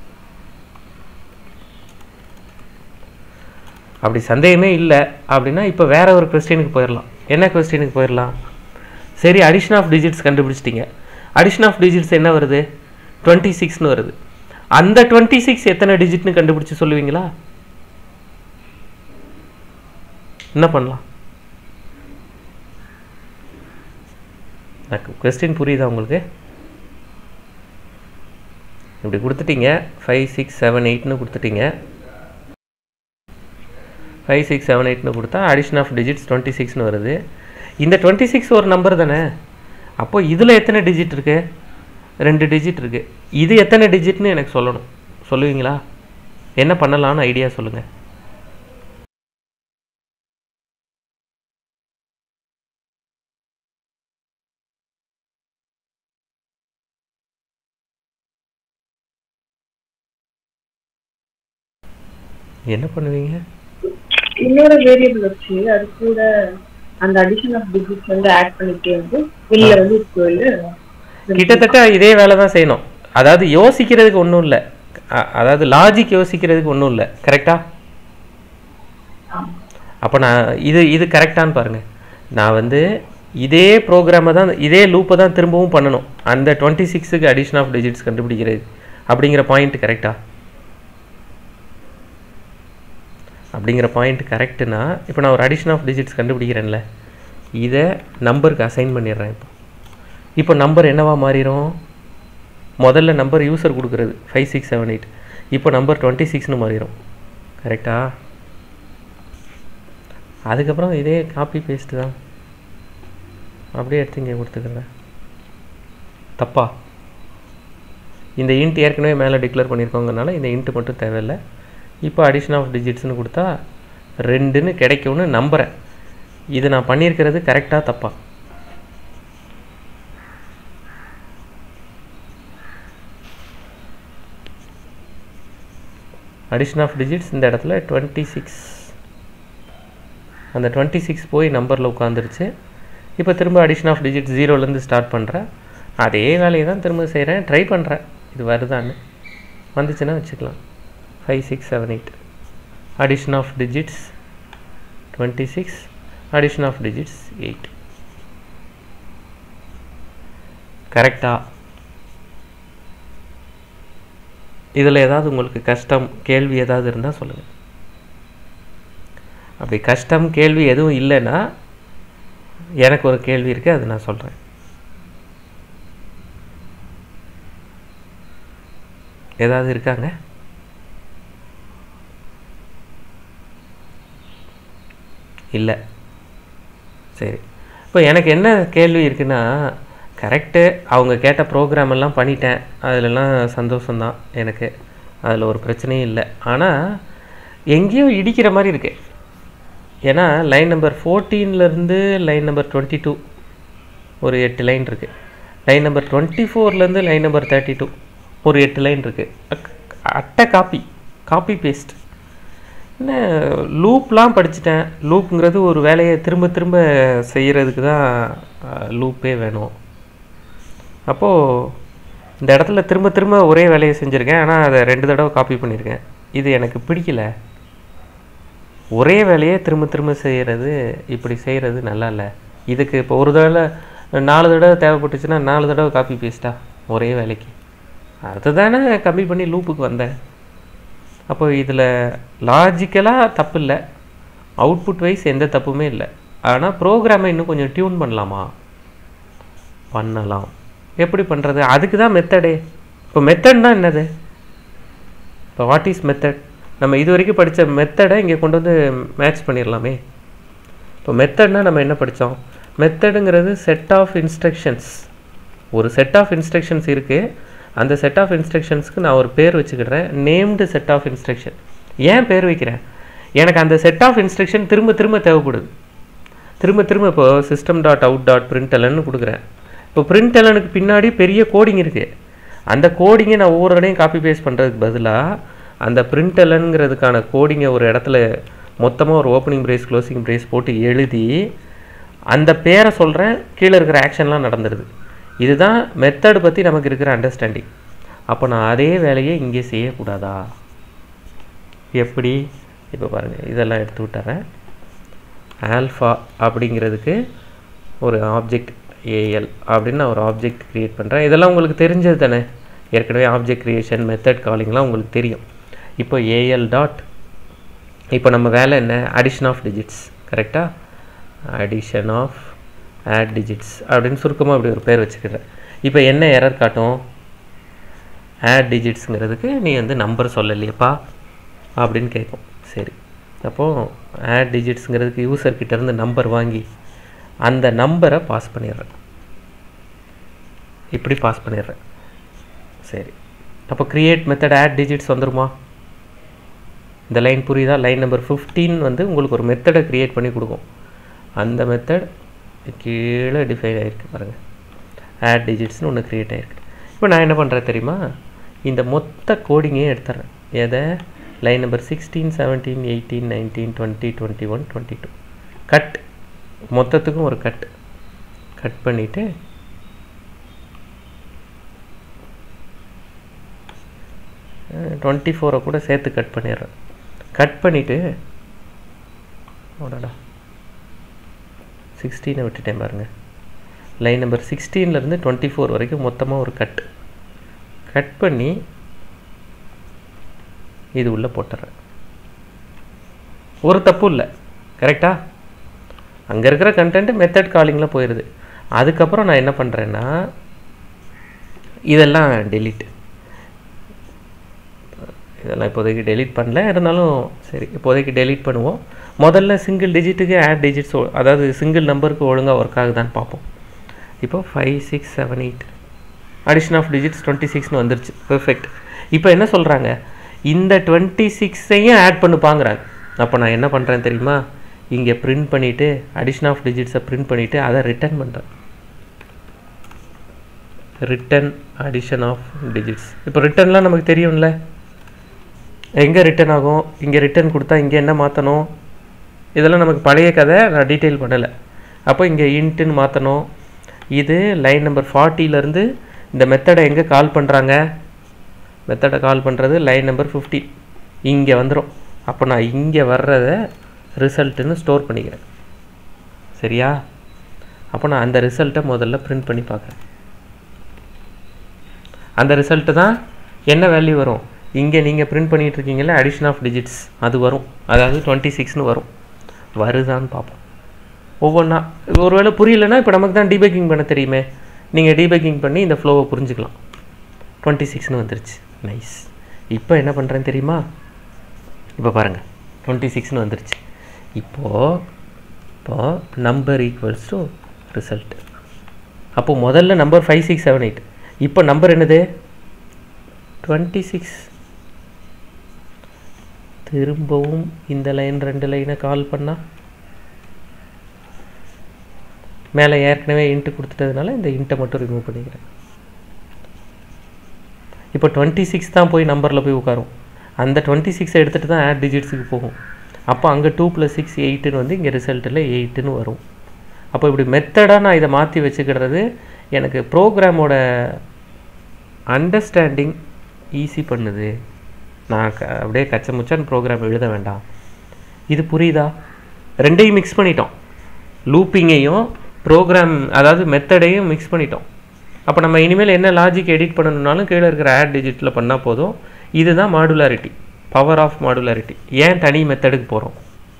அப்படி சந்தேகமே இல்லை அப்படின்னா இப்போ வேற ஒரு கொஸ்டினுக்கு போயிடலாம் என்ன கொஸ்டினுக்கு போயிடலாம் சரி அடிஷன் ஆஃப் டிஜிட்ஸ் கண்டுபிடிச்சிட்டிங்க அடிஷன் ஆஃப் டிஜிட்ஸ் என்ன வருது டுவெண்ட்டி சிக்ஸ்னு வருது அந்த டுவெண்ட்டி சிக்ஸ் எத்தனை டிஜிட்னு கண்டுபிடிச்சு சொல்லுவீங்களா என்ன பண்ணலாம் கொஸ்டின் புரியுதா உங்களுக்கு இப்படி கொடுத்துட்டீங்க ஃபைவ் சிக்ஸ் செவன் எயிட்னு கொடுத்துட்டீங்க ஃபைவ் சிக்ஸ் செவன் எயிட்னு கொடுத்தா அடிஷன் ஆஃப் டிஜிட்ஸ் டுவெண்ட்டி சிக்ஸ்னு வருது இந்த டுவெண்ட்டி சிக்ஸ் ஒரு நம்பர் தானே அப்போ இதில் எத்தனை டிஜிட் இருக்கு ரெண்டு டிஜிட் இருக்கு இது எத்தனை டிஜிட்னு எனக்கு சொல்லணும் சொல்லுவீங்களா என்ன பண்ணலாம்னு ஐடியா சொல்லுங்கள் என்ன பண்ணுவீங்க இன்னொரு வேரியபிள் வச்சு அது கூட அந்த அடிஷன் ஆஃப் டிஜிட்ஸ் வந்து ஆட் பண்ணிட்டு வந்து வெளியில வந்து equal கிட்டத்தட்ட இதே வேலை தான் செய்யணும் அதாவது யோசிக்கிறதுக்கு ஒன்றும் இல்லை அதாவது லாஜிக் யோசிக்கிறதுக்கு ஒன்றும் இல்லை கரெக்டா அப்போ நான் இது இது கரெக்டான்னு பாருங்க நான் வந்து இதே ப்ரோக்ராமை தான் இதே லூப்பை தான் திரும்பவும் பண்ணணும் அந்த டுவெண்ட்டி சிக்ஸுக்கு அடிஷன் ஆஃப் டிஜிட்ஸ் கண்டுபிடிக்கிறது அப்படிங்கிற பாயிண்ட் கரெக்டா அப்படிங்கிற பாயிண்ட் கரெக்டுனா இப்போ நான் ஒரு அடிஷன் ஆஃப் டிஜிட்ஸ் கண்டுபிடிக்கிறேன்ல இதை நம்பருக்கு அசைன் பண்ணிடுறேன் இப்போ இப்போ நம்பர் என்னவா மாறிடும் முதல்ல நம்பர் யூசர் கொடுக்குறது ஃபைவ் சிக்ஸ் செவன் எயிட் இப்போ நம்பர் டுவெண்ட்டி சிக்ஸ்னு மாறிடும் கரெக்டா அதுக்கப்புறம் இதே காப்பி பேஸ்ட்டு தான் அப்படியே எடுத்து இங்கே கொடுத்துக்கிறேன் தப்பா இந்த இன்ட் ஏற்கனவே மேலே டிக்ளேர் பண்ணியிருக்கோங்கனால இந்த இன்ட் மட்டும் தேவையில்லை இப்போ அடிஷன் ஆஃப் டிஜிட்ஸ்னு கொடுத்தா ரெண்டுன்னு கிடைக்கும்னு நம்புகிறேன் இது நான் பண்ணியிருக்கிறது கரெக்டாக தப்பா அடிஷன் ஆஃப் டிஜிட்ஸ் இந்த இடத்துல டுவெண்ட்டி சிக்ஸ் அந்த டுவெண்ட்டி சிக்ஸ் போய் நம்பரில் உட்காந்துருச்சு இப்போ திரும்ப அடிஷன் ஆஃப் டிஜிட் ஜீரோலேருந்து ஸ்டார்ட் பண்ணுறேன் அதே வேலையை தான் திரும்ப செய்கிறேன் ட்ரை பண்ணுறேன் இது வருதான்னு வந்துச்சுன்னா வச்சுக்கலாம் five six seven eight addition of digits twenty six addition of digits eight கரெக்டா இதில் ஏதாவது உங்களுக்கு கஷ்டம் கேள்வி ஏதாவது இருந்தால் சொல்லுங்கள் அப்படி கஷ்டம் கேள்வி எதுவும் இல்லைன்னா எனக்கு ஒரு கேள்வி இருக்குது அது நான் சொல்கிறேன் ஏதாவது இருக்காங்க இல்லை சரி இப்போ எனக்கு என்ன கேள்வி இருக்குன்னா கரெக்டு அவங்க கேட்ட ப்ரோக்ராம் எல்லாம் பண்ணிட்டேன் அதிலெல்லாம் சந்தோஷம்தான் எனக்கு அதில் ஒரு பிரச்சனையும் இல்லை ஆனால் எங்கேயோ இடிக்கிற மாதிரி இருக்கு ஏன்னா லைன் நம்பர் ஃபோர்டீன்லேருந்து லைன் நம்பர் டுவெண்ட்டி டூ ஒரு எட்டு லைன் இருக்குது லைன் நம்பர் டுவெண்ட்டி ஃபோர்லேருந்து லைன் நம்பர் தேர்ட்டி டூ ஒரு எட்டு லைன் இருக்குது அட்டை காப்பி காப்பி பேஸ்ட் என்ன லூப்லாம் படிச்சிட்டேன் லூப்புங்கிறது ஒரு வேலையை திரும்ப திரும்ப செய்கிறதுக்கு தான் லூப்பே வேணும் அப்போது இந்த இடத்துல திரும்ப திரும்ப ஒரே வேலையை செஞ்சுருக்கேன் ஆனால் அதை ரெண்டு தடவை காப்பி பண்ணியிருக்கேன் இது எனக்கு பிடிக்கல ஒரே வேலையை திரும்ப திரும்ப செய்கிறது இப்படி செய்கிறது நல்லா இல்லை இதுக்கு இப்போ ஒரு தடவை நாலு தடவை தேவைப்பட்டுச்சுன்னா நாலு தடவை காப்பி பேஸ்ட்டா ஒரே வேலைக்கு அதுதானே கம்மி பண்ணி லூப்புக்கு வந்தேன் அப்போ இதில் லாஜிக்கலாக தப்பு இல்லை அவுட்புட் வைஸ் எந்த தப்புமே இல்லை ஆனால் ப்ரோக்ராமை இன்னும் கொஞ்சம் டியூன் பண்ணலாமா பண்ணலாம் எப்படி பண்ணுறது அதுக்கு தான் மெத்தடே இப்போ மெத்தட்னா என்னது இப்போ வாட் இஸ் மெத்தட் நம்ம இது வரைக்கும் படித்த மெத்தடை இங்கே கொண்டு வந்து மேட்ச் பண்ணிடலாமே இப்போ மெத்தட்னா நம்ம என்ன படித்தோம் மெத்தடுங்கிறது செட் ஆஃப் இன்ஸ்ட்ரக்ஷன்ஸ் ஒரு செட் ஆஃப் இன்ஸ்ட்ரக்ஷன்ஸ் இருக்குது அந்த செட் ஆஃப் இன்ஸ்ட்ரக்ஷன்ஸ்க்கு நான் ஒரு பேர் வச்சுக்கிடுறேன் நேம்டு செட் ஆஃப் இன்ஸ்ட்ரக்ஷன் ஏன் பேர் வைக்கிறேன் எனக்கு அந்த செட் ஆஃப் இன்ஸ்ட்ரக்ஷன் திரும்ப திரும்ப தேவைப்படுது திரும்ப திரும்ப இப்போ சிஸ்டம் டாட் அவுட் டாட் பிரிண்டலன்னு கொடுக்குறேன் இப்போ பிரிண்டலனுக்கு பின்னாடி பெரிய கோடிங் இருக்குது அந்த கோடிங்கை நான் ஒவ்வொரு இடையும் காப்பி பேஸ்ட் பண்ணுறதுக்கு பதிலாக அந்த பிரிண்டலனுங்கிறதுக்கான கோடிங்கை ஒரு இடத்துல மொத்தமாக ஒரு ஓப்பனிங் பிரேஸ் க்ளோசிங் பிரேஸ் போட்டு எழுதி அந்த பேரை சொல்கிறேன் கீழே இருக்கிற ஆக்ஷன்லாம் நடந்துடுது இதுதான் மெத்தட் பற்றி நமக்கு இருக்கிற அண்டர்ஸ்டாண்டிங் அப்போ நான் அதே வேலையை இங்கே செய்யக்கூடாதா எப்படி இப்போ பாருங்கள் இதெல்லாம் எடுத்து விட்டுறேன் ஆல்ஃபா அப்படிங்கிறதுக்கு ஒரு ஆப்ஜெக்ட் ஏஎல் அப்படின்னு நான் ஒரு ஆப்ஜெக்ட் க்ரியேட் பண்ணுறேன் இதெல்லாம் உங்களுக்கு தெரிஞ்சது தானே ஏற்கனவே ஆப்ஜெக்ட் க்ரியேஷன் மெத்தட் காலிங்லாம் உங்களுக்கு தெரியும் இப்போ ஏஎல் டாட் இப்போ நம்ம வேலை என்ன அடிஷன் ஆஃப் டிஜிட்ஸ் கரெக்டாக அடிஷன் ஆஃப் ஆட் டிஜிட்ஸ் அப்படின்னு சுருக்கமாக இப்படி ஒரு பேர் வச்சுக்கிறேன் இப்போ என்ன எரர் காட்டும் ஆட் டிஜிட்ஸுங்கிறதுக்கு நீ வந்து நம்பர் சொல்லலையப்பா அப்படின்னு கேட்கும் சரி அப்போது ஆட் டிஜிட்ஸுங்கிறதுக்கு யூசர்கிட்ட இருந்து நம்பர் வாங்கி அந்த நம்பரை பாஸ் பண்ணிடுறேன் இப்படி பாஸ் பண்ணிடுறேன் சரி அப்போ க்ரியேட் மெத்தட் ஆட் டிஜிட்ஸ் வந்துருமா இந்த லைன் புரியுதா லைன் நம்பர் ஃபிஃப்டீன் வந்து உங்களுக்கு ஒரு மெத்தடை க்ரியேட் பண்ணி கொடுக்கும் அந்த மெத்தட் கீழே டிஃபைன் ஆகிருக்கு பாருங்கள் ஆட் டிஜிட்ஸ்னு ஒன்று க்ரியேட் ஆகிருக்கு இப்போ நான் என்ன பண்ணுறேன் தெரியுமா இந்த மொத்த கோடிங்கே எடுத்துட்றேன் எதை line number sixteen seventeen eighteen nineteen twenty twenty one twenty two cut மொத்தத்துக்கும் ஒரு கட் கட் பண்ணிவிட்டு டுவெண்ட்டி ஃபோரை கூட சேர்த்து கட் பண்ணிடுறேன் கட் பண்ணிவிட்டு ஓடடா சிக்ஸ்டீனை விட்டுட்டேன் பாருங்கள் லைன் நம்பர் சிக்ஸ்டீன்லேருந்து டுவெண்ட்டி ஃபோர் வரைக்கும் மொத்தமாக ஒரு கட் கட் பண்ணி இது உள்ளே போட்டுறேன் ஒரு தப்பு இல்லை கரெக்டா அங்கே இருக்கிற கண்டென்ட் மெத்தட் காலிங்கில் போயிடுது அதுக்கப்புறம் நான் என்ன பண்ணுறேன்னா இதெல்லாம் டெலீட் இதெல்லாம் இப்போதைக்கு டெலீட் பண்ணல இருந்தாலும் சரி இப்போதைக்கு டெலீட் பண்ணுவோம் முதல்ல சிங்கிள் டிஜிட்டுக்கு ஆட் டிஜிட்ஸ் அதாவது சிங்கிள் நம்பருக்கு ஒழுங்காக ஒர்க் ஆகுதான்னு பார்ப்போம் இப்போ five six seven eight addition of digits twenty சிக்ஸ்னு வந்துருச்சு பெர்ஃபெக்ட் இப்போ என்ன சொல்கிறாங்க இந்த டுவெண்ட்டி சிக்ஸையும் ஆட் பண்ணுப்பாங்கிறாங்க அப்போ நான் என்ன பண்ணுறேன் தெரியுமா இங்கே பிரிண்ட் பண்ணிவிட்டு அடிஷன் ஆஃப் டிஜிட்ஸை பிரிண்ட் பண்ணிவிட்டு அதை ரிட்டர்ன் பண்ணுறேன் ரிட்டன் அடிஷன் ஆஃப் டிஜிட்ஸ் இப்போ ரிட்டர்ன்லாம் நமக்கு தெரியும்ல எங்கே ரிட்டர்ன் ஆகும் இங்கே ரிட்டர்ன் கொடுத்தா இங்கே என்ன மாற்றணும் இதெல்லாம் நமக்கு பழைய கதை நான் டீட்டெயில் பண்ணலை அப்போ இங்கே இன்ட்டுன்னு மாற்றணும் இது லைன் நம்பர் ஃபார்ட்டியிலேருந்து இந்த மெத்தடை எங்கே கால் பண்ணுறாங்க மெத்தடை கால் பண்ணுறது லைன் நம்பர் ஃபிஃப்டி இங்கே வந்துடும் அப்போ நான் இங்கே வர்றத ரிசல்ட்டுன்னு ஸ்டோர் பண்ணிக்கிறேன் சரியா அப்போ நான் அந்த ரிசல்ட்டை முதல்ல பிரிண்ட் பண்ணி பார்க்குறேன் அந்த ரிசல்ட்டு தான் என்ன வேல்யூ வரும் இங்கே நீங்கள் பிரிண்ட் பண்ணிகிட்டு இருக்கீங்களே அடிஷன் ஆஃப் டிஜிட்ஸ் அது வரும் அதாவது டுவெண்ட்டி சிக்ஸ்னு வரும் வருதான்னு பார்ப்போம் ஒவ்வொன்றா ஒருவேளை புரியலன்னா இப்போ நமக்கு தான் டீபேக்கிங் பண்ண தெரியுமே நீங்கள் டீபேக்கிங் பண்ணி இந்த ஃப்ளோவை புரிஞ்சுக்கலாம் டுவெண்ட்டி சிக்ஸ்னு வந்துருச்சு நைஸ் இப்போ என்ன பண்ணுறேன் தெரியுமா இப்போ பாருங்கள் டுவெண்ட்டி சிக்ஸ்னு வந்துருச்சு இப்போது இப்போது நம்பர் ஈக்குவல்ஸ் டு ரிசல்ட் அப்போ முதல்ல number five six seven eight இப்போ நம்பர் என்னது டுவெண்ட்டி சிக்ஸ் திரும்பவும் இந்த லைன் ரெண்டு லைனை கால் பண்ணால் மேலே ஏற்கனவே இன்ட்டு கொடுத்துட்டதுனால இந்த இன்ட்டை மட்டும் ரிமூவ் பண்ணிக்கிறேன் இப்போ டுவெண்ட்டி சிக்ஸ் தான் போய் நம்பரில் போய் உட்காரும் அந்த டுவெண்ட்டி சிக்ஸை எடுத்துகிட்டு தான் ஆட் டிஜிட்ஸுக்கு போகும் அப்போ அங்கே டூ ப்ளஸ் சிக்ஸ் எயிட்டுன்னு வந்து இங்கே ரிசல்ட்டில் எயிட்டுன்னு வரும் அப்போ இப்படி மெத்தடாக நான் இதை மாற்றி வச்சுக்கிறது எனக்கு ப்ரோக்ராமோட அண்டர்ஸ்டாண்டிங் ஈஸி பண்ணுது நான் க அப்படியே கச்ச முச்சான் ப்ரோக்ராம் எழுத வேண்டாம் இது புரியுதா ரெண்டையும் மிக்ஸ் பண்ணிட்டோம் லூப்பிங்கையும் ப்ரோக்ராம் அதாவது மெத்தடையும் மிக்ஸ் பண்ணிட்டோம் அப்போ நம்ம இனிமேல் என்ன லாஜிக் எடிட் பண்ணணும்னாலும் கீழே இருக்கிற ஆட் டிஜிட்டில் பண்ணால் போதும் இதுதான் மாடுலாரிட்டி பவர் ஆஃப் மாடுலாரிட்டி ஏன் தனி மெத்தடுக்கு போகிறோம்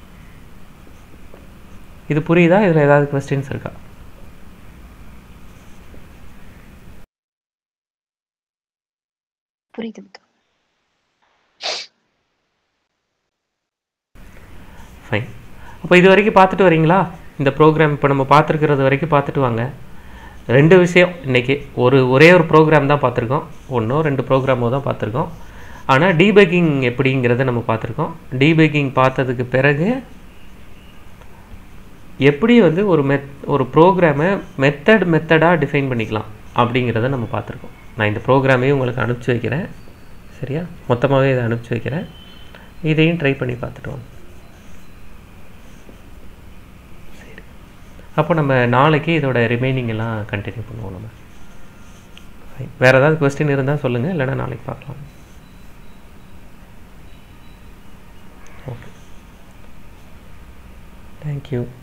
இது புரியுதா இதில் ஏதாவது கொஸ்டின்ஸ் இருக்கா புரியுது முத்து. ஃபைன் அப்போ இது வரைக்கும் பார்த்துட்டு வரீங்களா இந்த ப்ரோக்ராம் இப்போ நம்ம பார்த்துருக்கிறது வரைக்கும் பார்த்துட்டு வாங்க ரெண்டு விஷயம் இன்றைக்கி ஒரு ஒரே ஒரு ப்ரோக்ராம் தான் பார்த்துருக்கோம் ஒன்றோ ரெண்டு ப்ரோக்ராமோ தான் பார்த்துருக்கோம் ஆனால் டீபேக்கிங் எப்படிங்கிறத நம்ம பார்த்துருக்கோம் டீபேக்கிங் பார்த்ததுக்கு பிறகு எப்படி வந்து ஒரு மெத் ஒரு ப்ரோக்ராமை மெத்தட் மெத்தடாக டிஃபைன் பண்ணிக்கலாம் அப்படிங்கிறத நம்ம பார்த்துருக்கோம் நான் இந்த ப்ரோக்ராமையும் உங்களுக்கு அனுப்பிச்சி வைக்கிறேன் சரியா மொத்தமாகவே இதை அனுப்பிச்சி வைக்கிறேன் இதையும் ட்ரை பண்ணி பார்த்துட்டு வாங்க சரி அப்போ நம்ம நாளைக்கு இதோட ரிமைனிங் எல்லாம் கண்டினியூ பண்ணுவோம் நம்ம Fine. வேறு ஏதாவது கொஸ்டின் இருந்தால் சொல்லுங்கள் இல்லைன்னா நாளைக்கு பார்க்கலாம் ஓகே தேங்க்யூ